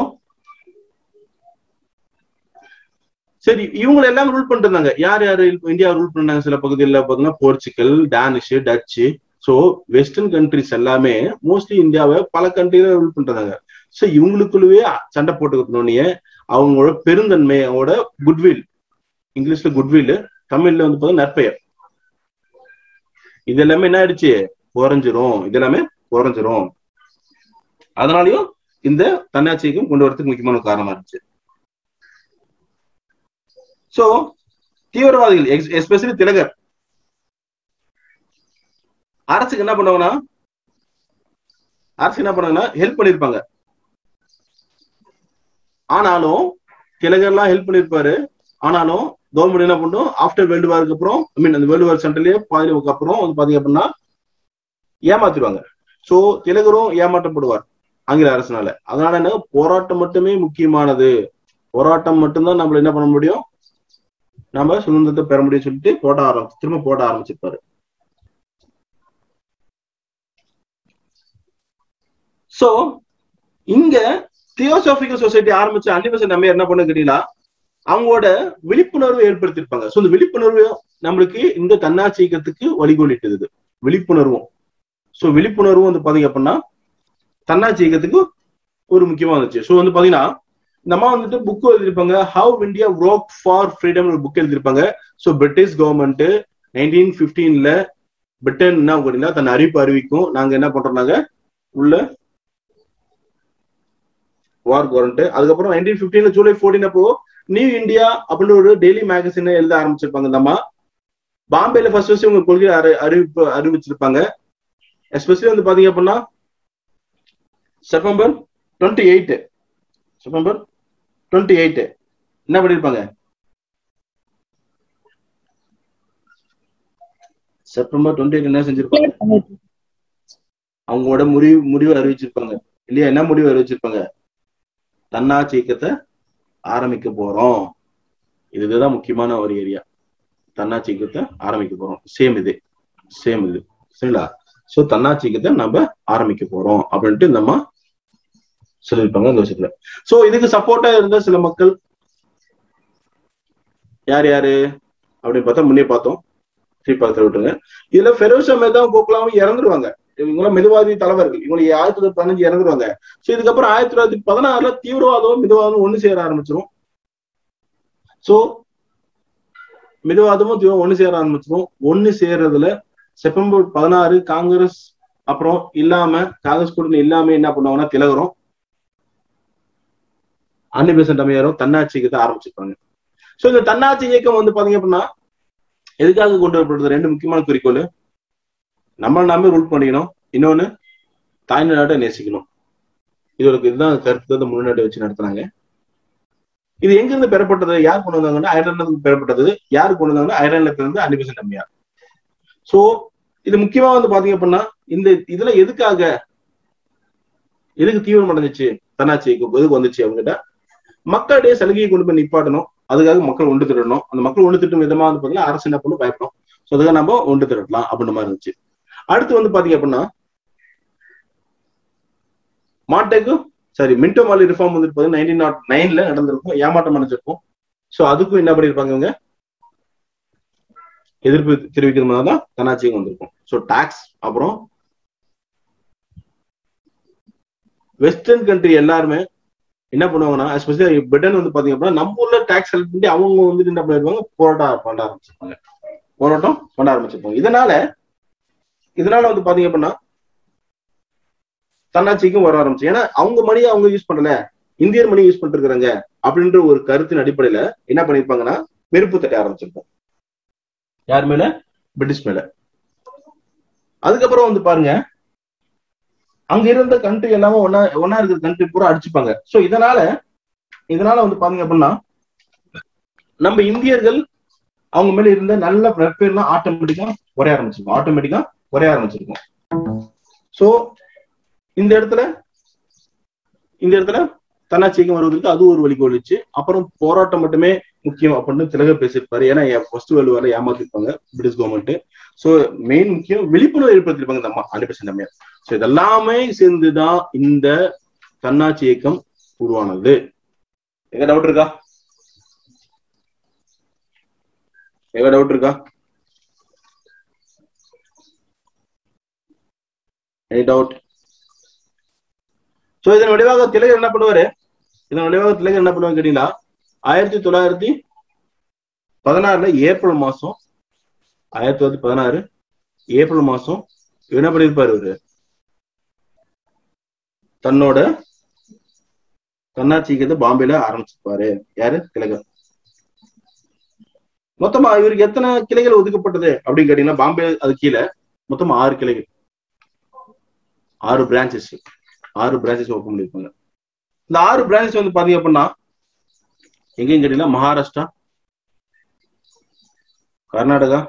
Speaker 2: சரி இவங்க எல்லாம் ரூல் பண்ணிட்டு இருந்தாங்க யார் யாரு இந்தியா ரூல் பண்ணாங்க சில பகுதிகளில் பாத்தீங்கன்னா Portugal Danish Dutch so western countries எல்லாமே மோஸ்ட்லி இந்தியாவை பல கண்ட்ரில ரூல் பண்றாங்க சோ இவங்களுக்குள்ளவே சண்டை போட்டுக்கணுன்னே அவங்களோட பெருந்தன்மை அவங்களோட குட்வில் இங்கிலீஷ்ல குட்வில் தமிழ்ல வந்து பார்த்தா நற்பெயர் இது எல்லாமே என்ன ஆயிடுச்சு குறைஞ்சிரும் இது எல்லாமே குறைஞ்சிரும் அதனாலயும் இந்த தன்னாட்சிக்கும் கொண்டு வரதுக்கு முக்கியமான காரணமா இருந்துச்சு சோ தீவிரவாதிகள் எஸ்பெஷலி திலகர் அரசுக்கு என்ன பண்ணுவாங்கன்னா அரசு என்ன பண்ணாங்கன்னா ஹெல்ப் பண்ணிருப்பாங்க ஆனாலும் திலகர்லாம் ஹெல்ப் பண்ணிருப்பாரு ஆனாலும் கவர்மெண்ட் என்ன பண்ணும் ஆஃப்டர் வேர்ல்டு வாருக்கு அப்புறம் ஐ மீன் அந்த வேர்ல்டு வார் சென்டர்லயே பாதிக்கு அப்புறம் வந்து பாத்தீங்க அப்படின்னா ஏமாத்திடுவாங்க சோ திலகரும் ஏமாற்றப்படுவார் ஆங்கில அரசுனால அதனால என்ன போராட்டம் மட்டுமே முக்கியமானது போராட்டம் மட்டும்தான் நம்மள என்ன பண்ண முடியும் நம்ம சுதந்திரத்தை பெற முடியும் சொல்லிட்டு போட ஆரம்பிச்சு திரும்ப போட ஆரம்பிச்சிருப்பாரு சோ இங்க தியோசாபிக்கல் சொசைட்டி ஆரம்பிச்ச அன்னிவசன் நம்ம என்ன பண்ண கேட்டீங்கன்னா அவங்களோட விழிப்புணர்வு ஏற்படுத்தியிருப்பாங்க சோ இந்த விழிப்புணர்வு நம்மளுக்கு இந்த தன்னாட்சி இயக்கத்துக்கு வழிகோலிட்டது விழிப்புணர்வும் சோ விழிப்புணர்வும் வந்து பாத்தீங்க அப்படின்னா தன்னாட்சி இயக்கத்துக்கு ஒரு முக்கியமா இருந்துச்சு சோ வந்து பாத்தீங்கன்னா நம்ம வந்துட்டு புக் எழுதிருப்பாங்க how India work for freedom ஒரு புக் எழுதிருப்பாங்க ஸோ பிரிட்டிஷ் கவர்மெண்ட் நைன்டீன் பிப்டீன்ல பிரிட்டன் என்ன அப்படின்னா தன் அறிவிப்பு அறிவிக்கும் நாங்க என்ன பண்றோம்னாங்க உள்ள வார் வாரண்ட் அதுக்கப்புறம் நைன்டீன் பிப்டீன்ல ஜூலை ஃபோர்டீன் அப்போ நியூ இந்தியா அப்படின்னு ஒரு டெய்லி மேகசின் எழுத ஆரம்பிச்சிருப்பாங்க இந்த அம்மா பாம்பேல ஃபர்ஸ்ட் ஃபர்ஸ்ட் உங்க கொள்கை அறி அறிவிப்பு அறிவிச்சிருப்பாங்க எஸ்பெஷலி வந்து பாத்தீங்க அப்படின்னா September twenty eight September twenty eight என்ன பண்ணிருப்பாங்க செப்டம்பர் டுவெண்ட்டி எயிட் என்ன செஞ்சிருப்பாங்க அவங்களோட முடிவு முடிவு அறிவிச்சிருப்பாங்க இல்லையா என்ன முடிவு அறிவிச்சிருப்பாங்க தன்னாட்சி இயக்கத்தை ஆரம்பிக்க போறோம் இதுதான் முக்கியமான ஒரு ஏரியா தன்னாட்சி இயக்கத்தை ஆரம்பிக்க போறோம் சேம் இது சேம் இது சரிங்களா சோ தன்னாட்சி இயக்கத்தை நம்ம ஆரம்பிக்க போறோம் அப்படின்ட்டு நம்ம சொல்லியிருப்பாங்க இந்த விஷயத்துல சோ இதுக்கு சப்போர்ட்டா இருந்த சில மக்கள் யார் யாரு அப்படின்னு பார்த்தா முன்னே பார்த்தோம் ஸ்ரீபாகத்தில் விட்டுருங்க இதுல ஃபெரோஷா மேதாவும் கோகுலாவும் இறந்துருவாங்க இவங்களாம் மெதுவாதி தலைவர்கள் இவங்க ஆயிரத்தி தொள்ளாயிரத்தி பதினஞ்சு இறந்துருவாங்க சோ இதுக்கப்புறம் ஆயிரத்தி தொள்ளாயிரத்தி பதினாறுல தீவிரவாதமும் மிதவாதமும் ஒண்ணு சேர ஆரம்பிச்சிரும் சோ மிதவாதமும் தீவிரம் ஒண்ணு சேர ஆரம்பிச்சிரும் ஒண்ணு சேர்றதுல செப்டம்பர் பதினாறு காங்கிரஸ் அப்புறம் இல்லாம காங்கிரஸ் கூட்டணி இல்லாம என்ன பண்ணுவாங்கன்னா திலகரும் அன்னிபெசன்ட் அமையாரும் தன்னாட்சி இயக்கத்தை ஆரம்பிச்சிருப்பாங்க சோ இந்த தன்னாட்சி இயக்கம் வந்து பாத்தீங்க அப்படின்னா எதுக்காக கொண்டு வரப்படுறது ரெண்டு முக்கியமான குறிக்கோள் நம்மள நாமே ரூல் பண்ணிக்கணும் இன்னொன்னு தாய்நாட்டை நேசிக்கணும் இதோட இதுதான் கருத்து வந்து முன்னாடி வச்சு நடத்துனாங்க இது எங்க இருந்து பெறப்பட்டது யார் கொண்டு வந்தாங்கன்னா அயர்லாந்துல இருந்து பெறப்பட்டது யார் கொண்டு வந்தாங்கன்னா அயர்லாந்துல இருந்து அன்னிபெசன்ட் அம்மையார் சோ இது முக்கியமா வந்து பாத்தீங்க அப்படின்னா இந்த இதுல எதுக்காக எதுக்கு தீவிரம் அடைஞ்சிச்சு தன்னாட்சி இயக்கம் எதுக்கு வந்துச்சு அவங்ககிட்ட மக்களுடைய சலுகையை கொண்டு போய் நிப்பாட்டணும் அதுக்காக மக்கள் ஒன்று திரட்டணும் அந்த மக்கள் ஒன்று திட்டும் விதமா வந்து பாத்தீங்கன்னா அரசு என்ன பண்ணும் பயப்படும் ஸோ அதுக்காக நம்ம ஒன்று திரட்டலாம் அப்படின்ற மாதிரி இருந்துச்சு அடுத்து வந்து பாத்தீங்க அப்படின்னா Montagu sorry Minto Morley reform வந்து பாத்தீங்கன்னா நைன்டீன் நாட் நைன்ல நடந்திருக்கும் ஏமாற்றம் அடைஞ்சிருக்கும் ஸோ அதுக்கும் என்ன பண்ணிருப்பாங்க இவங்க எதிர்ப்பு தெரிவிக்கிறது தான் தன்னாட்சியம் வந்திருக்கும் ஸோ டாக்ஸ் அப்புறம் வெஸ்டர்ன் கண்ட்ரி எல்லாருமே என்ன பண்ணுவாங்கன்னா எஸ்பெஷலி பிரிட்டன் வந்து பாத்தீங்க அப்படின்னா நம்ம ஊர்ல டாக்ஸ் ஹெல்ப் பண்ணி அவங்க வந்துட்டு என்ன பண்ணிருப்பாங்க போராட்டம் பண்ண ஆரம்பிச்சிருப்பாங்க போராட்டம் பண்ண ஆரம்பிச்சிருப்பாங்க இதனால இதனால வந்து பாத்தீங்க அப்படின்னா தன்னாட்சிக்கும் வர ஆரம்பிச்சு ஏன்னா அவங்க மணியை அவங்க யூஸ் பண்ணல இந்தியர் மணி யூஸ் பண்ணிட்டு இருக்காங்க அப்படின்ற ஒரு கருத்தின் அடிப்படையில என்ன பண்ணிருப்பாங்கன்னா வெறுப்பு தட்ட ஆரம்பிச்சிருப்போம் யார் மேல பிரிட்டிஷ் மேல அதுக்கப்புறம் வந்து பாருங்க அங்க இருந்த கண்ட்ரி எல்லாமே ஒன்னா ஒன்னா இருக்கிற கண்ட்ரி பூரா அடிச்சுப்பாங்க சோ இதனால இதனால வந்து பாத்தீங்க அப்படின்னா நம்ம இந்தியர்கள் அவங்க மேல இருந்த நல்ல நட்பெல்லாம் ஆட்டோமேட்டிக்கா குறைய ஆரம்பிச்சிருக்கும் ஆட்டோமேட்டிக்கா குறைய ஆரம்பிச்சிருக்கும் சோ இந்த இடத்துல இந்த இடத்துல தன்னாட்சியகம் வருவதற்கு அது ஒரு வழிகோலிச்சு அப்புறம் போராட்டம் மட்டுமே முக்கியம் அப்படின்னு திலகர் பேசியிருப்பாரு ஏன்னா ஃபர்ஸ்ட் வேர்ல்டு வாரில் ஏமாத்திருப்பாங்க பிரிட்டிஷ் கவர்மெண்ட் சோ மெயின் முக்கியம் விழிப்புணர்வு ஏற்படுத்திருப்பாங்க இந்த அம்மா அன்னிபெசன்ட் அம்மையார் ஸோ இதெல்லாமே சேர்ந்துதான் இந்த தன்னாட்சி இயக்கம் உருவானது எங்க டவுட் இருக்கா எங்க டவுட் இருக்கா எனி டவுட் சோ இதன் விளைவாக திலகர் என்ன பண்ணுவாரு இதன் விளைவாக திலகர் என்ன பண்ணுவாங்க கேட்டீங்களா ஆயிரத்தி தொள்ளாயிரத்தி பதினாறுல ஏப்ரல் மாசம் ஆயிரத்தி தொள்ளாயிரத்தி பதினாறு ஏப்ரல் மாசம் என்ன பண்ணிருப்பாரு இவரு தன்னோட தன்னாட்சி இயக்கத்தை பாம்பேல ஆரம்பிச்சிருப்பாரு யாரு திலகர் மொத்தமா இவருக்கு எத்தனை கிளைகள் ஒதுக்கப்பட்டது அப்படின்னு கேட்டீங்கன்னா பாம்பே அது கீழே மொத்தம் ஆறு கிளைகள் ஆறு பிரான்ச்சஸ் ஆறு பிரான்ச்சஸ் ஓப்பன் பண்ணிருப்பாங்க இந்த ஆறு பிரான்ச்சஸ் வந்து பாத்தீங்க அப்படின்னா எங்கேயும் கேட்டீங்கன்னா மகாராஷ்டிரா கர்நாடகா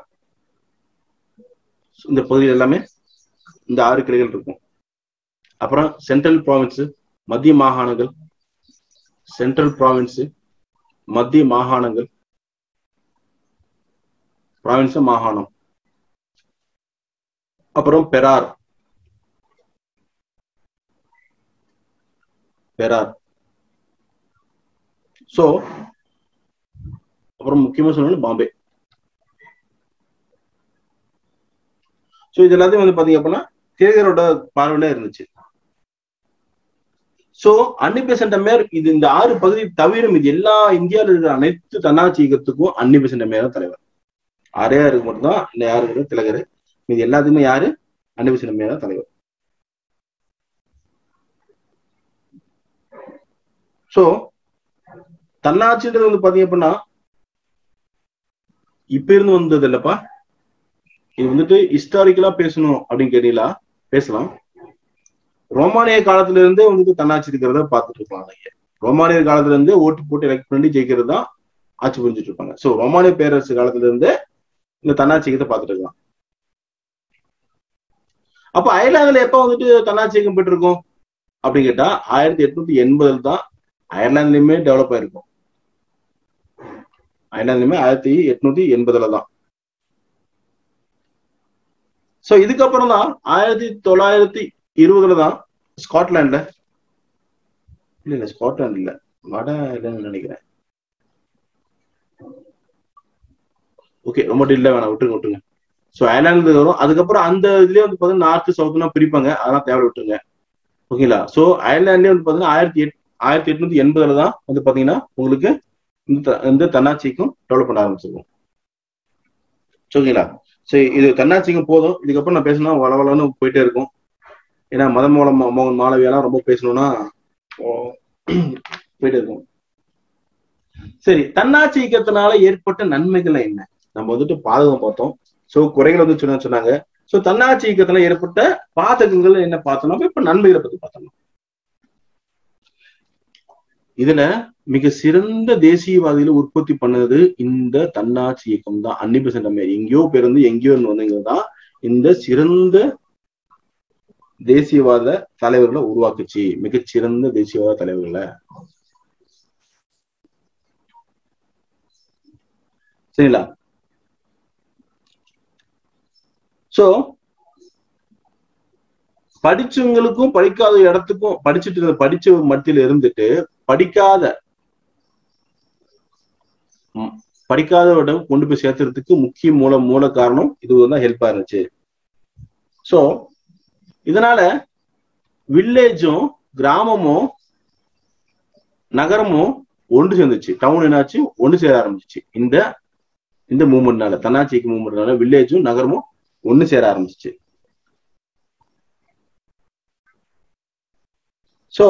Speaker 2: இந்த பகுதியில் எல்லாமே இந்த ஆறு கிளைகள் இருக்கும் அப்புறம் சென்ட்ரல் ப்ராவின்ஸ் மத்திய மாகாணங்கள் சென்ட்ரல் ப்ராவின்ஸ் மத்திய மாகாணங்கள் ப்ராவின்ஸ் மாகாணம் அப்புறம் பெரார் பெரார் சோ அப்புறம் முக்கியமா சொல்லணும் பாம்பே சோ இது எல்லாத்தையும் வந்து பாத்தீங்க அப்படின்னா திலகரோட பார்வையில இருந்துச்சு சோ அன்னிபெசன்ட் அம்மையார் இது இந்த ஆறு பகுதி தவிர இது எல்லா இந்தியாவில் இருக்கிற அனைத்து தன்னாட்சி இயக்கத்துக்கும் அன்னிபெசன்ட் அம்மையார் தான் தலைவர் ஆறே ஆறுக்கு மட்டும்தான் இந்த யாரு இருக்கிற திலகர் இது எல்லாத்துக்குமே யாரு அன்னிபெசன்ட் அம்மையார் தான் தலைவர் சோ தன்னாட்சின்றது வந்து பாத்தீங்க அப்படின்னா இப்ப இருந்து வந்தது இல்லப்பா இது வந்துட்டு ஹிஸ்டாரிக்கலா பேசணும் அப்படின்னு கேட்டீங்களா பேசலாம் ரோமானிய காலத்துல இருந்தே வந்துட்டு தன்னாட்சி இருக்கிறத பார்த்துட்டு இருக்கலாம் நீங்க ரோமானிய காலத்துல இருந்தே ஓட்டு போட்டு எலெக்ட் பண்ணி ஜெயிக்கிறது தான் ஆட்சி புரிஞ்சுட்டு இருப்பாங்க சோ ரோமானிய பேரரசு காலத்துல இருந்தே இந்த தன்னாட்சி இயக்கத்தை பார்த்துட்டு இருக்கலாம் அப்ப அயர்லாந்துல எப்ப வந்துட்டு தன்னாட்சி இயக்கம் பெற்றிருக்கும் அப்படின்னு கேட்டா ஆயிரத்தி எட்நூத்தி எண்பதுல தான் அயர்லாந்துலயுமே டெவலப் ஆயிருக்கும் அயர்லாந்துலயுமே ஆயிரத்தி எட்நூத்தி எண்பதுல தான் சோ இதுக்கப்புறம் தான் ஆயிரத்தி தொள்ளாயிரத்தி இருபதுல தான் ஸ்காட்லாண்ட்ல இல்ல இல்ல ஸ்காட்லாண்ட் இல்ல வட இல்லைன்னு நினைக்கிறேன் ஓகே ரொம்ப டில்ல வேணாம் விட்டுருங்க விட்டுருங்க ஸோ அயர்லாந்து வரும் அதுக்கப்புறம் அந்த இதுலயே வந்து பாத்தீங்கன்னா நார்த் சவுத்லாம் பிரிப்பாங்க அதெல்லாம் தேவை விட்டுருங்க ஓகேங்களா ஸோ அயர்லாண்ட்லயே வந்து பாத்தீங்கன்னா ஆயிரத்தி எட் ஆயிரத்தி எட்நூத்தி எண்பதுல தான் வந்து பாத்தீங்கன்னா உங்களுக்கு இந்த த- இந்த தன்னாட்சிக்கும் டெவலப் பண்ண ஆரம்பிச்சிருக்கும் ஓகேங்களா சரி இது தன்னாட்சிக்கும் போதும் இதுக்கப்புறம் நான் பேசினா வளவளன்னு போயிட்டே இருக்கும் ஏன்னா மதம் மூலம் மோகன் மாளவியெல்லாம் ரொம்ப பேசணும்னா ஓ, போயிட்டே இருக்கும் சரி தன்னாட்சி இயக்கத்தினால ஏற்பட்ட நன்மைகள் என்ன நம்ம வந்துட்டு பாதகம் பார்த்தோம் சோ குறைகள் வந்து சொன்ன சொன்னாங்க சோ தன்னாட்சி இயக்கத்துல ஏற்பட்ட பாதகங்கள் என்ன பார்த்தோம்னா இப்ப நன்மைகளை பத்தி பார்த்தோம் இதுல மிக சிறந்த தேசியவாதிகளை உற்பத்தி பண்ணது இந்த தன்னாட்சி இயக்கம் தான் அன்னி பெசன்ட் அம்மையார் எங்கேயோ பிறந்து எங்கேயோ வந்தீங்க தான் இந்த சிறந்த தேசியவாத தலைவர்களை உருவாக்குச்சு மிகச்சிறந்த தேசியவாத தலைவர்களை சரிங்களா சோ படிச்சவங்களுக்கும் படிக்காத இடத்துக்கும் படிச்சுட்டு இருந்த படிச்ச மத்தியில இருந்துட்டு படிக்காத ம், படிக்காதவட கொண்டு போய் சேர்த்துறதுக்கு முக்கிய மூல மூல காரணம் இது தான் ஹெல்ப்பா இருந்துச்சு சோ இதனால வில்லேஜும் கிராமமும் நகரமும் ஒன்று சேர்ந்துச்சு டவுன் என்னாச்சு ஒன்று சேர ஆரம்பிச்சிச்சு இந்த இந்த மூமெண்ட்னால தன்னாட்சிக்கு மூமெண்ட்னால வில்லேஜும் நகரமும் ஒன்று சேர ஆரம்பிச்சிச்சு சோ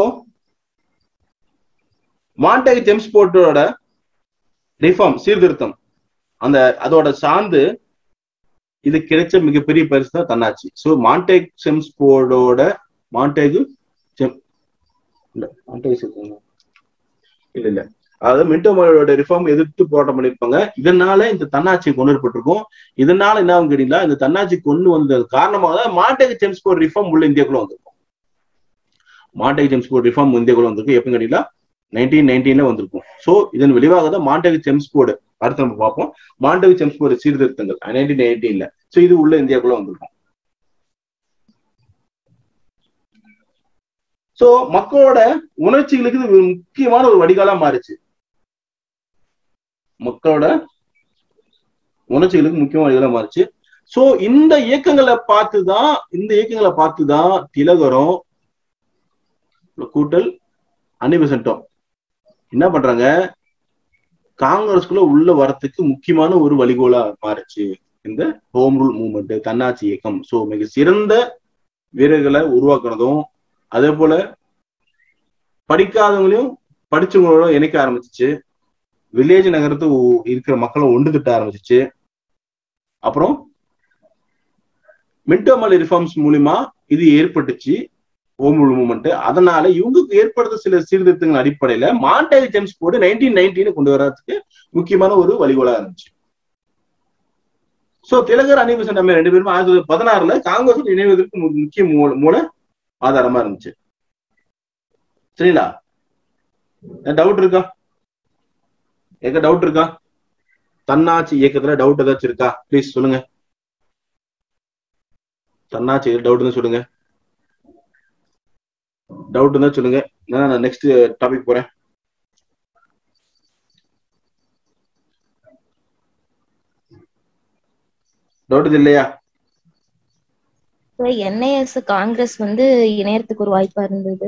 Speaker 2: மாண்டேக் ஜெம்ஸ் போர்ட்டோட ரிஃபார்ம் சீர்திருத்தம் அந்த அதோட சார்ந்து இது கிடைச்ச மிகப்பெரிய பரிசு தான் தன்னாட்சி சோ மாண்டேக் ஜெம்ஸ் போர்டோட மாண்டேகு ஜெம் இல்ல மாண்டேக் சேர்த்தாங்க. இல்ல இல்ல அதாவது மின்டோமோட ரிஃபார்ம் எதிர்த்து போராட்டம் பண்ணிருப்பாங்க இதனால இந்த தன்னாட்சி கொண்டு வரப்பட்டிருக்கும் இதனால என்ன ஆகும் கேட்டீங்களா இந்த தன்னாட்சி கொண்டு வந்தது காரணமாக தான் மாண்டேக் ஜெம்ஸ் போர்ட் ரிஃபார்ம் உள்ள இந்தியாக்குள்ள வந்திருக்கும் மாண்டேக் ஜெம்ஸ் போர்ட் ரிஃபார்ம் இந்தியாக்குள்ள வந்திருக்கும் எப்ப கேட்டீங்களா நைன்டீன் நைன்டீன்ல வந்திருக்கும் சோ இதன் விளைவாக தான் மாண்டேக் ஜெம்ஸ் போர்டு அடுத்து நம்ம பார்ப்போம் மாண்டேக் ஜெம்ஸ் போர்டு சீர்திருத்தங்கள் நைன்டீன் எயிட்டீன்ல சோ இது உள்ள இந்தியாக்குள்ள வந்திருக்கும் சோ மக்களோட உணர்ச்சிகளுக்கு இது ஒரு முக்கியமான ஒரு வடிகாலா மாறுச்சு மக்களோட உணர்ச்சிகளுக்கு முக்கியமான வடிகாலா மாறுச்சு சோ இந்த இயக்கங்களை பார்த்துதான் இந்த இயக்கங்களை பார்த்துதான் திலகரம் கூட்டல் அன்னிபெசன்ட்டும் என்ன பண்றாங்க காங்கிரஸ்குள்ள உள்ள வரத்துக்கு முக்கியமான ஒரு வழிகோலா மாறுச்சு இந்த ஹோம் ரூல் மூவ்மெண்ட் தன்னாட்சி இயக்கம் சோ மிக சிறந்த வீரர்களை உருவாக்குனதும் அதே போல படிக்காதவங்களையும் படிச்சவங்களோட இணைக்க ஆரம்பிச்சிச்சு வில்லேஜ் நகரத்து ஒ- இருக்கிற மக்களை ஒன்று திட்ட ஆரம்பிச்சிச்சு அப்புறம் மின்டோமல் ரிஃபார்ம்ஸ் மூலியமா இது ஏற்பட்டுச்சு ஹோம் ரூல் மூவ்மெண்ட் அதனால இவங்களுக்கு ஏற்படுத்த சில சீர்திருத்தங்கள் அடிப்படையில Montagu Chelmsford nineteen nineteen கொண்டு வர்றதுக்கு முக்கியமான ஒரு வழிகோலா இருந்துச்சு சோ திலகர் அனிபசன் நம்ம ரெண்டு பேருமே ஆயிரத்தி தொள்ளாயிரத்தி பதினாறுல காங்கிரஸ் இணைவதற்கு மு- முக்கிய மூல மூல ஆதாரமா இருந்துச்சு சரிங்களா டவுட் இருக்கா எங்க டவுட் இருக்கா தன்னாட்சி இயக்கத்துல டவுட் ஏதாச்சும் இருக்கா ப்ளீஸ் சொல்லுங்க தன்னாட்சி டவுட் தான் சொல்லுங்க டவுட் இருந்தா சொல்லுங்க இல்லைன்னா நான் நெக்ஸ்ட் டாபிக் போறேன் டவுட் இல்லையா
Speaker 8: என்ஐஎஸ் காங்கிரஸ் வந்து இணையறதுக்கு ஒரு வாய்ப்பா இருந்தது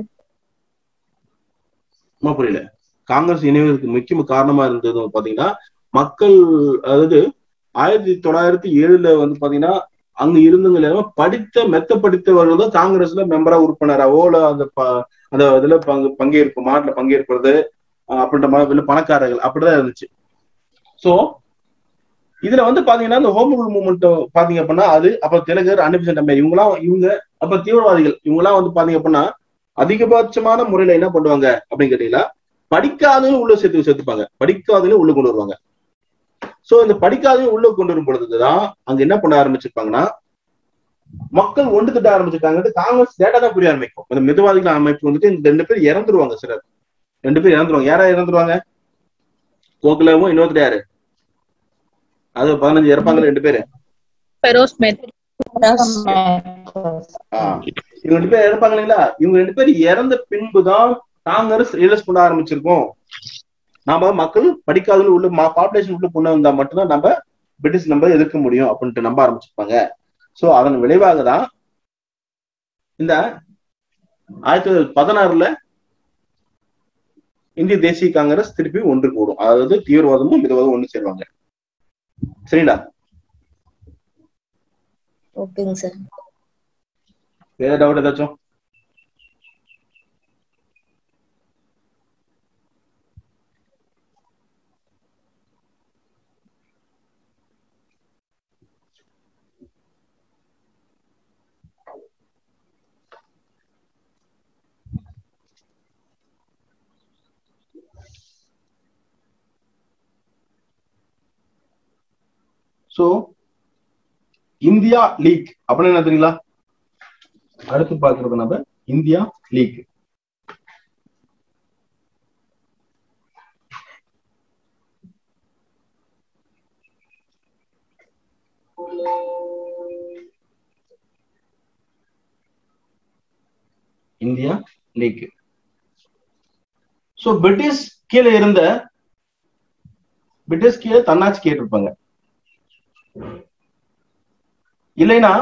Speaker 2: சும்மா புரியல காங்கிரஸ் இணைவதற்கு முக்கிய காரணமா இருந்தது வந்து பாத்தீங்கன்னா மக்கள் அதாவது ஆயிரத்தி தொள்ளாயிரத்தி ஏழுல வந்து பாத்தீங்கன்னா அங்க இருந்தவங்க எல்லாமே படித்த மெத்த படித்தவர்கள் தான் காங்கிரஸ்ல மெம்பரா உறுப்பினராவோ இல்ல அந்த ப- அந்த இதுல பங்கு பங்கேற்பு மாட்டுல பங்கேற்பது அஹ் அப்படின்ற மாதிரி இல்ல பணக்காரர்கள் அப்படிதான் இருந்துச்சு சோ இதுல வந்து பாத்தீங்கன்னா இந்த ஹோம் ரூல் மூவ்மெண்ட் பாத்தீங்க அப்படின்னா அது அப்புறம் திலகர் அன்னிபிசன்ட் அம்பேர் இவங்கலாம் இவங்க அப்புறம் தீவிரவாதிகள் இவங்கலாம் வந்து பாத்தீங்க அப்படின்னா அதிகபட்சமான முறையில என்ன பண்ணுவாங்க அப்படின்னு கேட்டீங்கன்னா படிக்காதவங்க உள்ள சேர்த்து சேர்த்துப்பாங்க படிக்காதவங்க உள்ள கொண்டு வருவாங்க சோ இந்த படிக்காதவங்க உள்ள கொண்டு வரும் பொழுதுதான் அங்க என்ன பண்ண ஆரம்பிச்சிருப்பாங்கன்னா மக்கள் ஒன்று திட்ட ஆரம்பிச்சிருக்காங்க காங்கிரஸ் டேட்டா தான் புரிய ஆரம்பிக்கும் இந்த மிதவாதிகள் அமைப்பு வந்துட்டு இந்த ரெண்டு பேர் இறந்துருவாங்க சிலர் ரெண்டு பேர் இறந்துருவாங்க யாரா இறந்துருவாங்க கோகுலாவும் இன்னொருத்தர் யாரு அது பதினஞ்சு இறப்பாங்க ரெண்டு பேரு
Speaker 1: ஃபெரோஸ் மேத்
Speaker 2: ஆஹ் இவங்க ரெண்டு பேர் இறப்பாங்க இல்லைங்களா இவங்க ரெண்டு பேர் இறந்த பின்புதான் காங்கிரஸ் ரியலைஸ் பண்ண ஆரம்பிச்சிருக்கோம் நாம மக்கள் படிக்காதவங்க உள்ள பாப்புலேஷன் உள்ள கொண்டு வந்தா மட்டும்தான் நம்ம பிரிட்டிஷ் நம்ம எதிர்க்க முடியும் அப்படின்ட்டு நம்ப ஆரம்பிச்சிருப்பாங்க சோ அதன் விளைவாக தான் இந்த ஆயிரத்தி தொள்ளாயிரத்தி பதினாறுல இந்திய தேசிய காங்கிரஸ் திருப்பி ஒன்று கூடும் அதாவது தீவிரவாதமும் மிதவாதமும் ஒண்ணு சேருவாங்க சரிங்களா
Speaker 8: ஓகேங்க சார்
Speaker 2: வேற டவுட் ஏதாச்சும் சோ இந்தியா லீக் அப்படின்னு என்ன தெரியுங்களா அடுத்து பார்க்கறது நம்ம India League India League so British கீழே இருந்த பிரிட்டிஷ் கீழே தன்னாட்சி கேட்டிருப்பாங்க இல்லைன்னா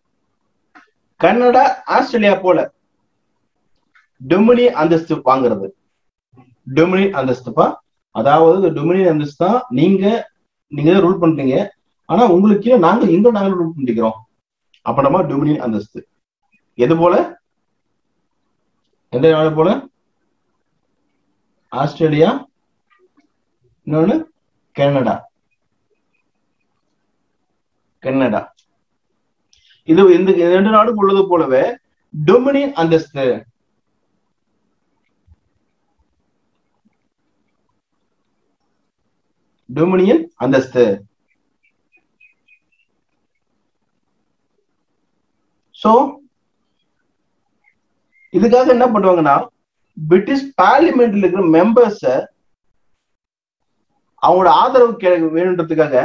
Speaker 2: கனடா ஆஸ்திரேலியா போல டொமினி அந்தஸ்து வாங்குறது டொமினி அந்தஸ்துப்பா அதாவது இந்த டொமினி அந்தஸ்து தான் நீங்க நீங்க ரூல் பண்றீங்க ஆனா உங்களுக்கு கீழே நாங்க எங்க நாங்க ரூல் பண்ணிக்கிறோம் அப்படின்னா டொமினி அந்தஸ்து எது போல எந்த நாடு போல ஆஸ்திரேலியா இன்னொன்னு கனடா கனடா இது இந்த இரண்டு நாடும் உள்ளது போலவே டொமினியன் அந்தஸ்து டொமினியன் அந்தஸ்து சோ இதுக்காக என்ன பண்ணுவாங்கன்னா பிரிட்டிஷ் பார்லிமெண்ட்ல இருக்கிற மெம்பர்ஸ அவங்களோட ஆதரவு கே- வேணுன்றதுக்காக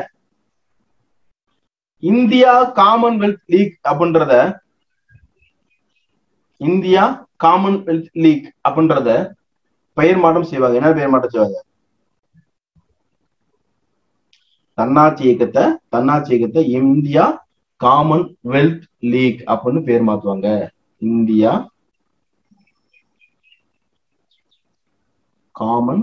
Speaker 2: இந்தியா காமன்வெல்த் லீக் அப்படின்றத இந்தியா காமன்வெல்த் லீக் அப்படின்றத பெயர் மாற்றம் செய்வாங்க என்ன பெயர் மாற்றம் செய்வாங்க தன்னாட்சி இயக்கத்தை தன்னாட்சி இயக்கத்தை இந்தியா காமன்வெல்த் லீக் அப்படின்னு பேர் மாத்துவாங்க இந்தியா காமன்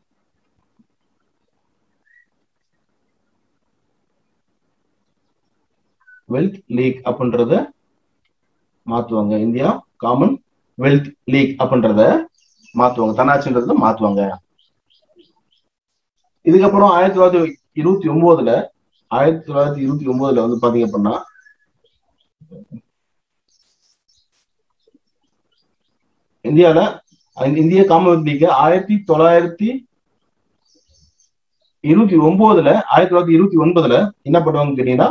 Speaker 2: வெல்த் லீக் அப்படின்றத மாத்துவாங்க இந்தியா காமன் வெல்த் லீக் அப்படின்றத மாத்துவாங்க தன்னாட்சின்றத மாத்துவாங்க இதுக்கப்புறம் ஆயிரத்தி தொள்ளாயிரத்தி இருபத்தி ஒன்பதுல ஆயிரத்தி தொள்ளாயிரத்தி இருபத்தி ஒன்பதுல வந்து பாத்தீங்க அப்படின்னா இந்தியால அந்த இந்திய காமன்வெல்த் லீக் ஆயிரத்தி தொள்ளாயிரத்தி இருபத்தி ஒன்பதுல ஆயிரத்தி தொள்ளாயிரத்தி இருபத்தி ஒன்பதுல என்ன பண்ணுவாங்க கேட்டீங்கன்னா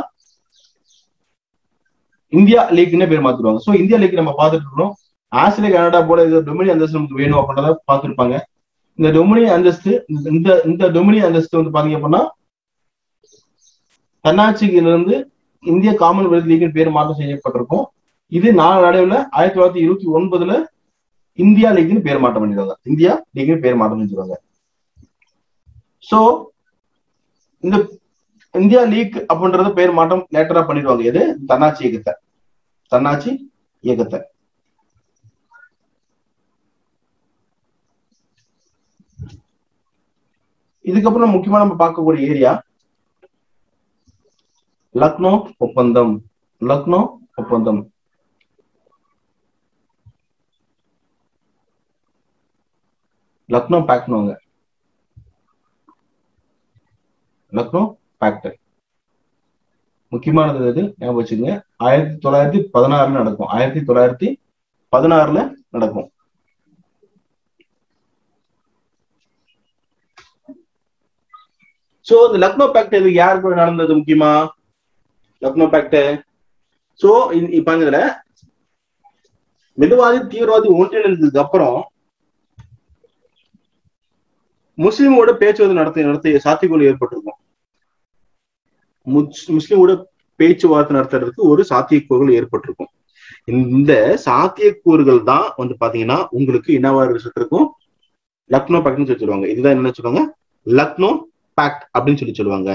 Speaker 2: இந்தியா லீக்னே பேர் மாத்திடுவாங்க சோ இந்தியா லீக் நம்ம பார்த்துட்டு இருக்கோம் ஆஸ்திரேலியா கனடா போல இது டொமினி அந்தஸ்து நமக்கு வேணும் அப்படின்றத பார்த்துருப்பாங்க இந்த டொமினி அந்தஸ்து இந்த இந்த டொமினி அந்தஸ்து வந்து பாத்தீங்க அப்படின்னா தன்னாட்சியிலிருந்து இந்திய காமன்வெல்த் லீக்கின் பேர் மாற்றம் செய்யப்பட்டிருக்கும் இது நாலு நடைவுல ஆயிரத்தி தொள்ளாயிரத்தி இருபத்தி ஒன்பதுல இந்தியா லீக்னு பேர் மாற்றம் பண்ணிடுவாங்க இந்தியா லீக்னு பேர் மாற்றம் செஞ்சிருவாங்க சோ இந்த இந்தியா லீக் அப்படின்றது பேர் மாற்றம் லேட்டரா பண்ணிடுவாங்க எது தன்னாட்சி இயக்கத்தை தன்னாட்சி இயக்கத்தை இதுக்கப்புறம் முக்கியமா நம்ம பார்க்கக்கூடிய ஏரியா லக்னோ ஒப்பந்தம் லக்னோ ஒப்பந்தம் லக்னோ பேக்ட்னுவாங்க லக்னோ பேக்ட் முக்கியமானது எது ஞாபகம் வச்சுங்க ஆயிரத்தி தொள்ளாயிரத்தி பதினாறுல நடக்கும் ஆயிரத்தி தொள்ளாயிரத்தி பதினாறுல நடக்கும் சோ இந்த லக்னோ பேக்ட் இது யார் கூட நடந்தது முக்கியமா லக்னோ பேக்ட் சோ இப்ப இதுல மிதவாதி தீவிரவாதி ஒன்றிணைந்ததுக்கு அப்புறம் முஸ்லீமோட பேச்சுவார்த்தை நடத்தி நடத்தி சாத்தியக்கூறு ஏற்பட்டிருக்கும் முஸ்- முஸ்லீமோட பேச்சுவார்த்தை நடத்துறதுக்கு ஒரு சாத்தியக்கூறுகள் ஏற்பட்டிருக்கும் இந்த சாத்தியக்கூறுகள் தான் வந்து பாத்தீங்கன்னா உங்களுக்கு என்னவா இருக்கும் லக்னோ பேக்ட்னு சொல்லி சொல்லுவாங்க இதுதான் என்ன சொல்லுவாங்க லக்னோ பேக்ட் அப்படின்னு சொல்லி சொல்லுவாங்க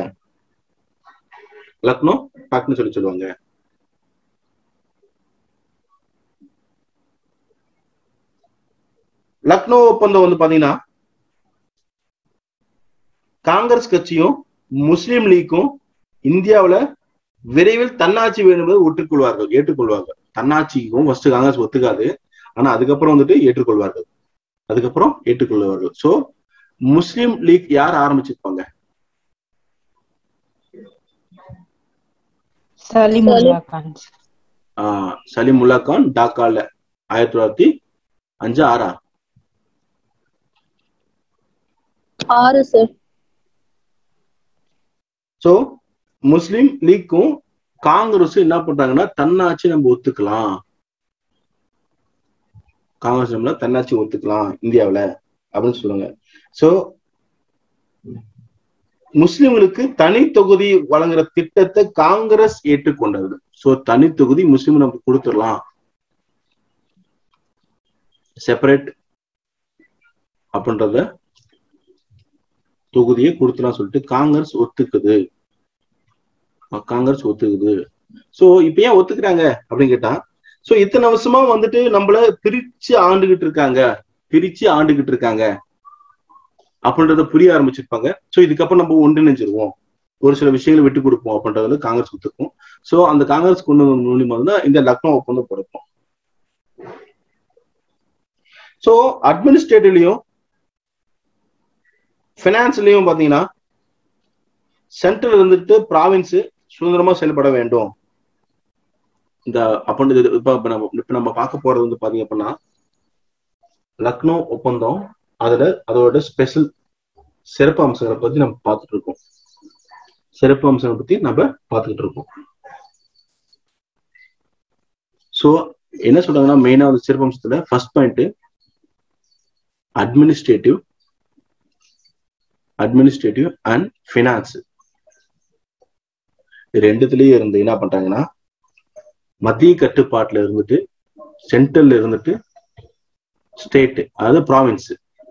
Speaker 2: லக்னோ பேக்ட்னு சொல்லி சொல்லுவாங்க லக்னோ ஒப்பந்தம் வந்து பாத்தீங்கன்னா காங்கிரஸ் கட்சியும் முஸ்லீம் லீக்கும் இந்தியாவுல விரைவில் தன்னாட்சி வேணும் என்பதை ஒற்றுக்கொள்வார்கள் ஏற்றுக்கொள்வார்கள் தன்னாட்சிக்கும் ஃபர்ஸ்ட் காங்கிரஸ் ஒத்துக்காது ஆனா அதுக்கப்புறம் வந்துட்டு ஏற்றுக்கொள்வார்கள் அதுக்கப்புறம் ஏற்றுக்கொள்வார்கள் சோ முஸ்லீம் லீக் யார் ஆரம்பிச்சிருப்பாங்க
Speaker 7: சலிமுல்லா கான்
Speaker 2: ஆஹ் சலிமுல்லா கான் டாக்கால ஆயிரத்தி தொள்ளாயிரத்தி அஞ்சு ஆறா
Speaker 1: ஆறு சார்
Speaker 2: சோ முஸ்லிம் லீக்கும் காங்கிரஸும் என்ன பண்றாங்கன்னா தன்னாட்சி நம்ம ஒத்துக்கலாம் காங்கிரஸ் நம்மள தன்னாட்சி ஒத்துக்கலாம் இந்தியாவுல அப்படின்னு சொல்லுவாங்க சோ முஸ்லிம்களுக்கு தனி தொகுதி வழங்குற திட்டத்தை காங்கிரஸ் ஏற்றுக்கொண்டது சோ தனி தொகுதி முஸ்லிம் நமக்கு கொடுத்துடலாம் செப்பரேட் அப்படின்றத தொகுதியை கொடுத்துலாம் சொல்லிட்டு காங்கிரஸ் ஒத்துக்குது காங்கிரஸ் ஒத்துக்குது சோ இப்ப ஏன் ஒத்துக்குறாங்க அப்படின்னு கேட்டா சோ இத்தனை வருஷமா வந்துட்டு நம்மள பிரிச்சு ஆண்டுகிட்டு இருக்காங்க பிரிச்சு ஆண்டுகிட்டு இருக்காங்க அப்படின்றத புரிய ஆரம்பிச்சிருப்பாங்க சோ இதுக்கப்புறம் நம்ம ஒன்றிணைஞ்சிருவோம் ஒரு சில விஷயங்களை விட்டு கொடுப்போம் அப்படின்றதுல காங்கிரஸ் ஒத்துக்கும் சோ அந்த காங்கிரஸ் கொண்டு வந்த மூலியமா தான் இந்த லக்னோ ஒப்பந்தம் பிறக்கும் சோ அட்மினிஸ்ட்ரேட்டிவ்லயும் பினான்ஸ்லயும் பாத்தீங்கன்னா சென்ட்ரல் இருந்துட்டு ப்ராவின்ஸ் சுதந்திரமா செயல்பட வேண்டும் இந்த அப்படின்னு இப்ப இப்ப நம்ம இப்ப நம்ம பார்க்க போறது வந்து பாத்தீங்க அப்படின்னா லக்னோ ஒப்பந்தம் அதுல அதோட ஸ்பெஷல் சிறப்பு அம்சங்களை பத்தி நம்ம பார்த்துட்டு இருக்கோம் சிறப்பு அம்சங்களை பத்தி நம்ம பார்த்துக்கிட்டு இருக்கோம் சோ என்ன சொல்றாங்கன்னா மெயினா வந்து சிறப்பு அம்சத்துல first point administrative administrative and finance ரெண்டுத்துலயும் இருந்து என்ன பண்றாங்கன்னா மத்திய கட்டுப்பாட்டுல இருந்துட்டு சென்ட்ரல்ல இருந்துட்டு ஸ்டேட் அதாவது ப்ராவின்ஸ்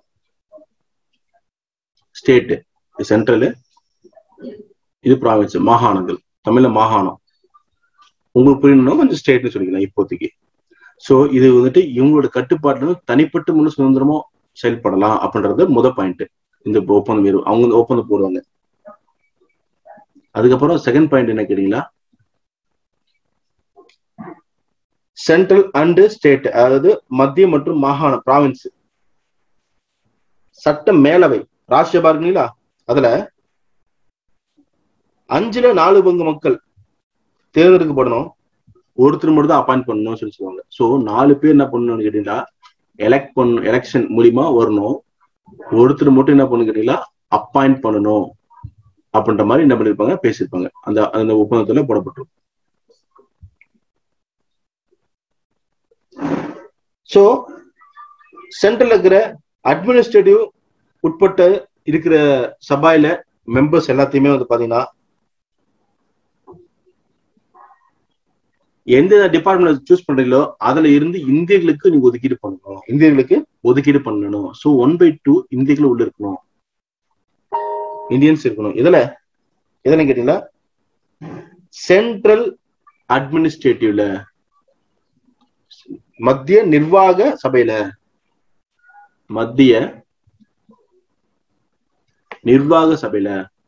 Speaker 2: ஸ்டேட் சென்ட்ரல் இது ப்ராவின்ஸ் மாகாணங்கள் தமிழ்ல மாகாணம் உங்களுக்கு புரியணும்னா கொஞ்சம் ஸ்டேட்னு சொல்லிக்கலாம் இப்போதைக்கு சோ இது வந்துட்டு இவங்களோட கட்டுப்பாட்டுல தனிப்பட்ட முழு சுதந்திரமா செயல்படலாம் அப்படின்றது முத பாயிண்ட் இந்த ஒப்பந்தம் வேறு அவங்க ஒப்பந்தம் போடுவாங்க அதுக்கப்புறம் செகண்ட் பாயிண்ட் என்ன கேட்டீங்களா சென்ட்ரல் அண்ட் ஸ்டேட் அதாவது மத்திய மற்றும் மாகாண ப்ராவின்ஸ் சட்ட மேலவை ராஷ்டிரிய பார்க்கீங்களா அதுல அஞ்சுல நாலு பங்கு மக்கள் தேர்ந்தெடுக்கப்படணும் ஒருத்தர் மட்டும் தான் அப்பாயிண்ட் பண்ணணும்னு சொல்லி சொல்லுவாங்க சோ நாலு பேர் என்ன பண்ணணும்னு கேட்டீங்களா எலெக்ட் பண்ண எலெக்ஷன் மூலியமா வரணும் ஒருத்தர் மட்டும் என்ன பண்ணு கேட்டீங்களா அப்பாயிண்ட் பண்ணணும் அப்படின்ற மாதிரி என்ன பண்ணிருப்பாங்க பேசியிருப்பாங்க அந்த அந்த ஒப்பந்தத்துல போடப்பட்டிருக்கும் சோ சென்ட்ரல் இருக்கிற அட்மினிஸ்ட்ரேட்டிவ் உட்பட்ட இருக்கிற சபாயில மெம்பர்ஸ் எல்லாத்தையுமே வந்து பாத்தீங்கன்னா எந்த டிபார்ட்மெண்ட் சூஸ் பண்றீங்களோ அதுல இருந்து இந்தியர்களுக்கு நீங்க ஒதுக்கீடு பண்ணணும் இந்தியர்களுக்கு ஒதுக்கீடு பண்ணணும் சோ ஒன் பை டூ இந்தியர்கள் உள்ள இருக்கணும் இந்தியன்ஸ் இருக்கணும் இதுல எதுல கேட்டீங்களா சென்ட்ரல் அட்மினிஸ்ட்ரேட்டிவ்ல மத்திய நிர்வாக சபையில மத்திய நிர்வாக சபையில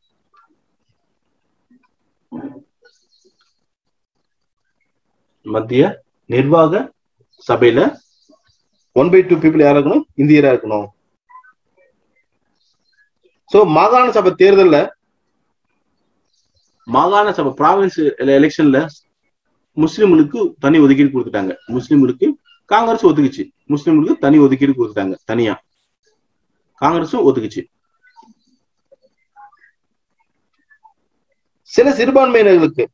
Speaker 2: மத்திய நிர்வாக சபையில ஒன் பை டூ பீப்புள் யாரா இருக்கணும் இந்தியரா இருக்கணும் சோ மாகாண சபை தேர்தல்ல மாகாண சபை ப்ராவின்ஸ் எலெக்ஷன்ல முஸ்லிம்களுக்கு தனி ஒதுக்கீடு கொடுத்துட்டாங்க முஸ்லிம்களுக்கு காங்கிரஸ் ஒதுக்குச்சு முஸ்லிம்களுக்கு தனி ஒதுக்கீடு கொடுத்துட்டாங்க தனியா காங்கிரஸும் ஒதுக்குச்சு சில சிறுபான்மையினர்களுக்கு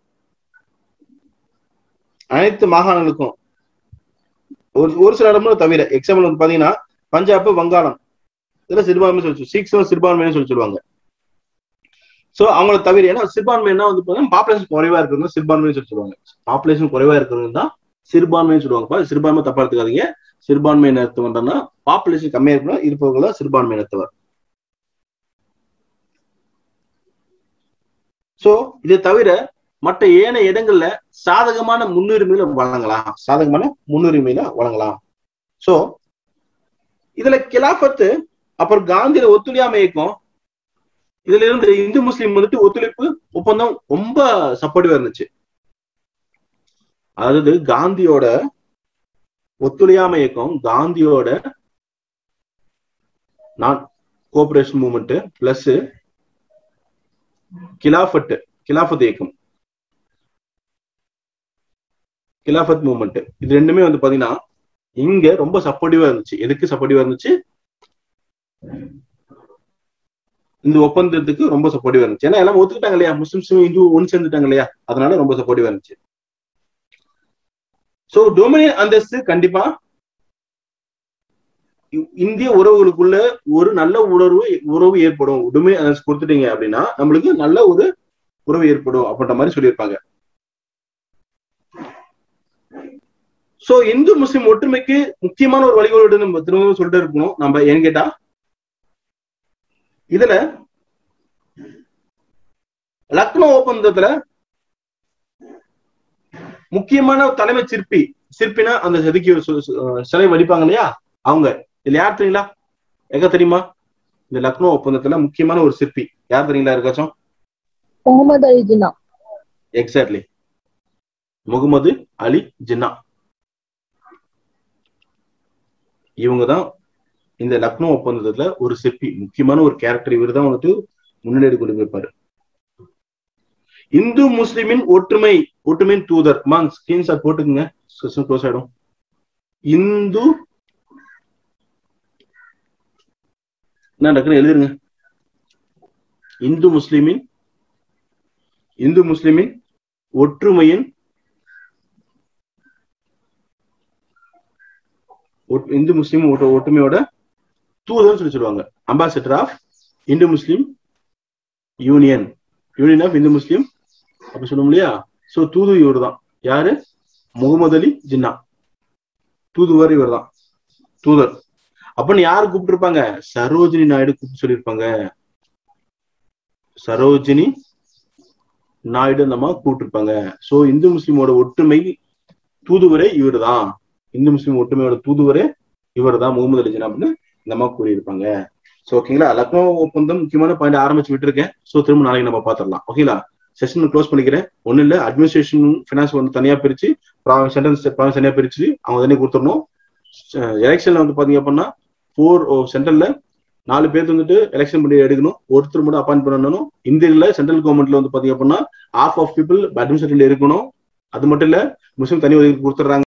Speaker 2: அனைத்து மாகாணங்களுக்கும் ஒரு ஒரு சில இடமும் தவிர எக்ஸாம்பிள் வந்து பாத்தீங்கன்னா பஞ்சாப் வங்காளம் இதெல்லாம் சிறுபான்மை சொல்லி சீக்ஸும் சிறுபான்மைன்னு சொல்லி சொல்லுவாங்க சோ அவங்கள தவிர ஏன்னா சிறுபான்மைன்னா வந்து பாத்தீங்கன்னா பாப்புலேஷன் குறைவா இருக்கிறவங்க சிறுபான்மைன்னு சொல்லி சொல்லுவாங்க பாப்புலேஷன் குறைவா இருக்கிறவங்க தான் சிறுபான்மைன்னு சொல்லுவாங்க சிறுபான்மை தப்பா எடுத்துக்காதீங்க சிறுபான்மை இனத்தவர்னா பாப்புலேஷன் கம்மியா இருக்கணும் இருப்பவங்க தான் சிறுபான்மை இனத்தவர் சோ இதை தவிர மற்ற ஏனைய இடங்கள்ல சாதகமான முன்னுரிமையில வழங்கலாம் சாதகமான முன்னுரிமையில வழங்கலாம் சோ இதுல கிலாபத்து அப்புறம் காந்தியில ஒத்துழையாமை இயக்கம் இதுல இருந்து இந்து முஸ்லீம் வந்துட்டு ஒத்துழைப்பு ஒப்பந்தம் ரொம்ப சப்போர்ட்டிவா இருந்துச்சு அதாவது காந்தியோட ஒத்துழையாமை இயக்கம் காந்தியோட நான் கோஆபரேஷன் மூவ்மெண்ட் பிளஸ் கிலாஃபட் கிலாஃபத் இயக்கம் கிலாஃபத் மூவ்மெண்ட் இது ரெண்டுமே வந்து பாத்தீங்கன்னா இங்க ரொம்ப சப்போர்ட்டிவா இருந்துச்சு எதுக்கு சப்போர்ட்டிவா இருந்துச்சு இந்த ஒப்பந்தத்துக்கு ரொம்ப சப்போர்ட்டிவா இருந்துச்சு ஏன்னா எல்லாம் ஒத்துக்கிட்டாங்க இல்லையா முஸ்லிம்ஸும் இந்து ஒன்று சேர்ந்துட்டாங்க இல்லையா அதனால ரொம்ப சப்போர்ட்டிவா இருந்துச்சு சோ டொமினியன் அந்தஸ்து கண்டிப்பா இந்திய உறவுகளுக்குள்ள ஒரு நல்ல உணர்வு உறவு ஏற்படும் டொமினியன் அந்தஸ்து கொடுத்துட்டீங்க அப்படின்னா நம்மளுக்கு நல்ல ஒரு உறவு ஏற்படும் அப்படின்ற மாதிரி சொல்லியிருப்பாங்க சோ இந்து முஸ்லிம் ஒற்றுமைக்கு முக்கியமான ஒரு வழிகோடு நம்ம திரும்பவும் சொல்லிட்டு இருக்கணும் நம்ம ஏன்னு கேட்டா இதுல லக்னோ ஒப்பந்தத்துல முக்கியமான தலைமை சிற்பி சிற்பினா அந்த செதுக்கி சிலை வடிப்பாங்க இல்லையா அவங்க இதுல யார் தெரியுங்களா எங்க தெரியுமா இந்த லக்னோ ஒப்பந்தத்துல முக்கியமான ஒரு சிற்பி யார் தெரியுங்களா இருக்காச்சும்
Speaker 1: முகமது அலி ஜின்னா
Speaker 2: எக்ஸாக்ட்லி முகமது அலி ஜின்னா இவங்க தான் இந்த லக்னோ ஒப்பந்தத்துல ஒரு சிற்பி முக்கியமான ஒரு கேரக்டர் இவர் தான் வந்துட்டு முன்னேறி கொண்டு போயிருப்பாரு இந்து முஸ்லிமின் ஒற்றுமை ஒற்றுமையின் தூதர் மாங் ஸ்கிரீன்ஷாட் போட்டுக்குங்க க்ளோஸ் ஆயிடும் இந்து என்ன டக்குன்னு எழுதிருங்க இந்து முஸ்லிமின் இந்து முஸ்லிமின் ஒற்றுமையின் இந்து முஸ்லீம் ஒற்றுமையோட தூதர் சொல்லி சொல்லுவாங்க ambassador of Hindu Muslim union union of Hindu Muslim அப்படி சொல்லுவோம் இல்லையா சோ தூது இவர் தான் யாரு முகமது அலி ஜின்னா தூதுவர் இவர் தான் தூதர் அப்படின்னு யாரு கூப்பிட்டு சரோஜினி நாயுடு கூப்பிட்டு சொல்லியிருப்பாங்க சரோஜினி நாயுடு அந்த அம்மா கூப்பிட்டுருப்பாங்க சோ இந்து முஸ்லீமோட ஒற்றுமை தூதுவரே இவர் தான் இந்து முஸ்லீம் ஒற்றுமையோட தூதுவரே இவர் தான் முகமது அலி ஜின்னா அப்படின்னு இந்த அம்மா கூறியிருப்பாங்க சோ ஓகேங்களா லக்னோ ஒப்பந்தம் முக்கியமான பாயிண்ட் ஆரம்பிச்சு விட்டுருக்கேன் சோ திரும்ப நாளைக்கு நம்ம பாத்திரலாம் ஓகேங்களா செஷன் க்ளோஸ் பண்ணிக்கிறேன் ஒண்ணு இல்ல அட்மினிஸ்ட்ரேஷன் பினான்ஸ் வந்து தனியா பிரிச்சு சென்ட்ரல் ப்ராவின்ஸ் தனியா பிரிச்சு அவங்க தனியாக கொடுத்துடணும் எலெக்ஷன்ல வந்து பாத்தீங்க அப்படின்னா ஃபோர் சென்ட்ரல்ல நாலு பேர் வந்துட்டு எலெக்ஷன் பண்ணி எடுக்கணும் ஒருத்தர் மட்டும் அப்பாயிண்ட் பண்ணணும் இந்தியில சென்ட்ரல் கவர்மெண்ட்ல வந்து பாத்தீங்க அப்படின்னா ஆஃப் ஆஃப் பீப்புள் அட்மினிஸ்ட்ரேட்டிவ்ல இருக்கணும் அது மட்டும் இல்ல முஸ்லீம் தனி ஒதுக்கீடு கொடுத்துட்றாங்க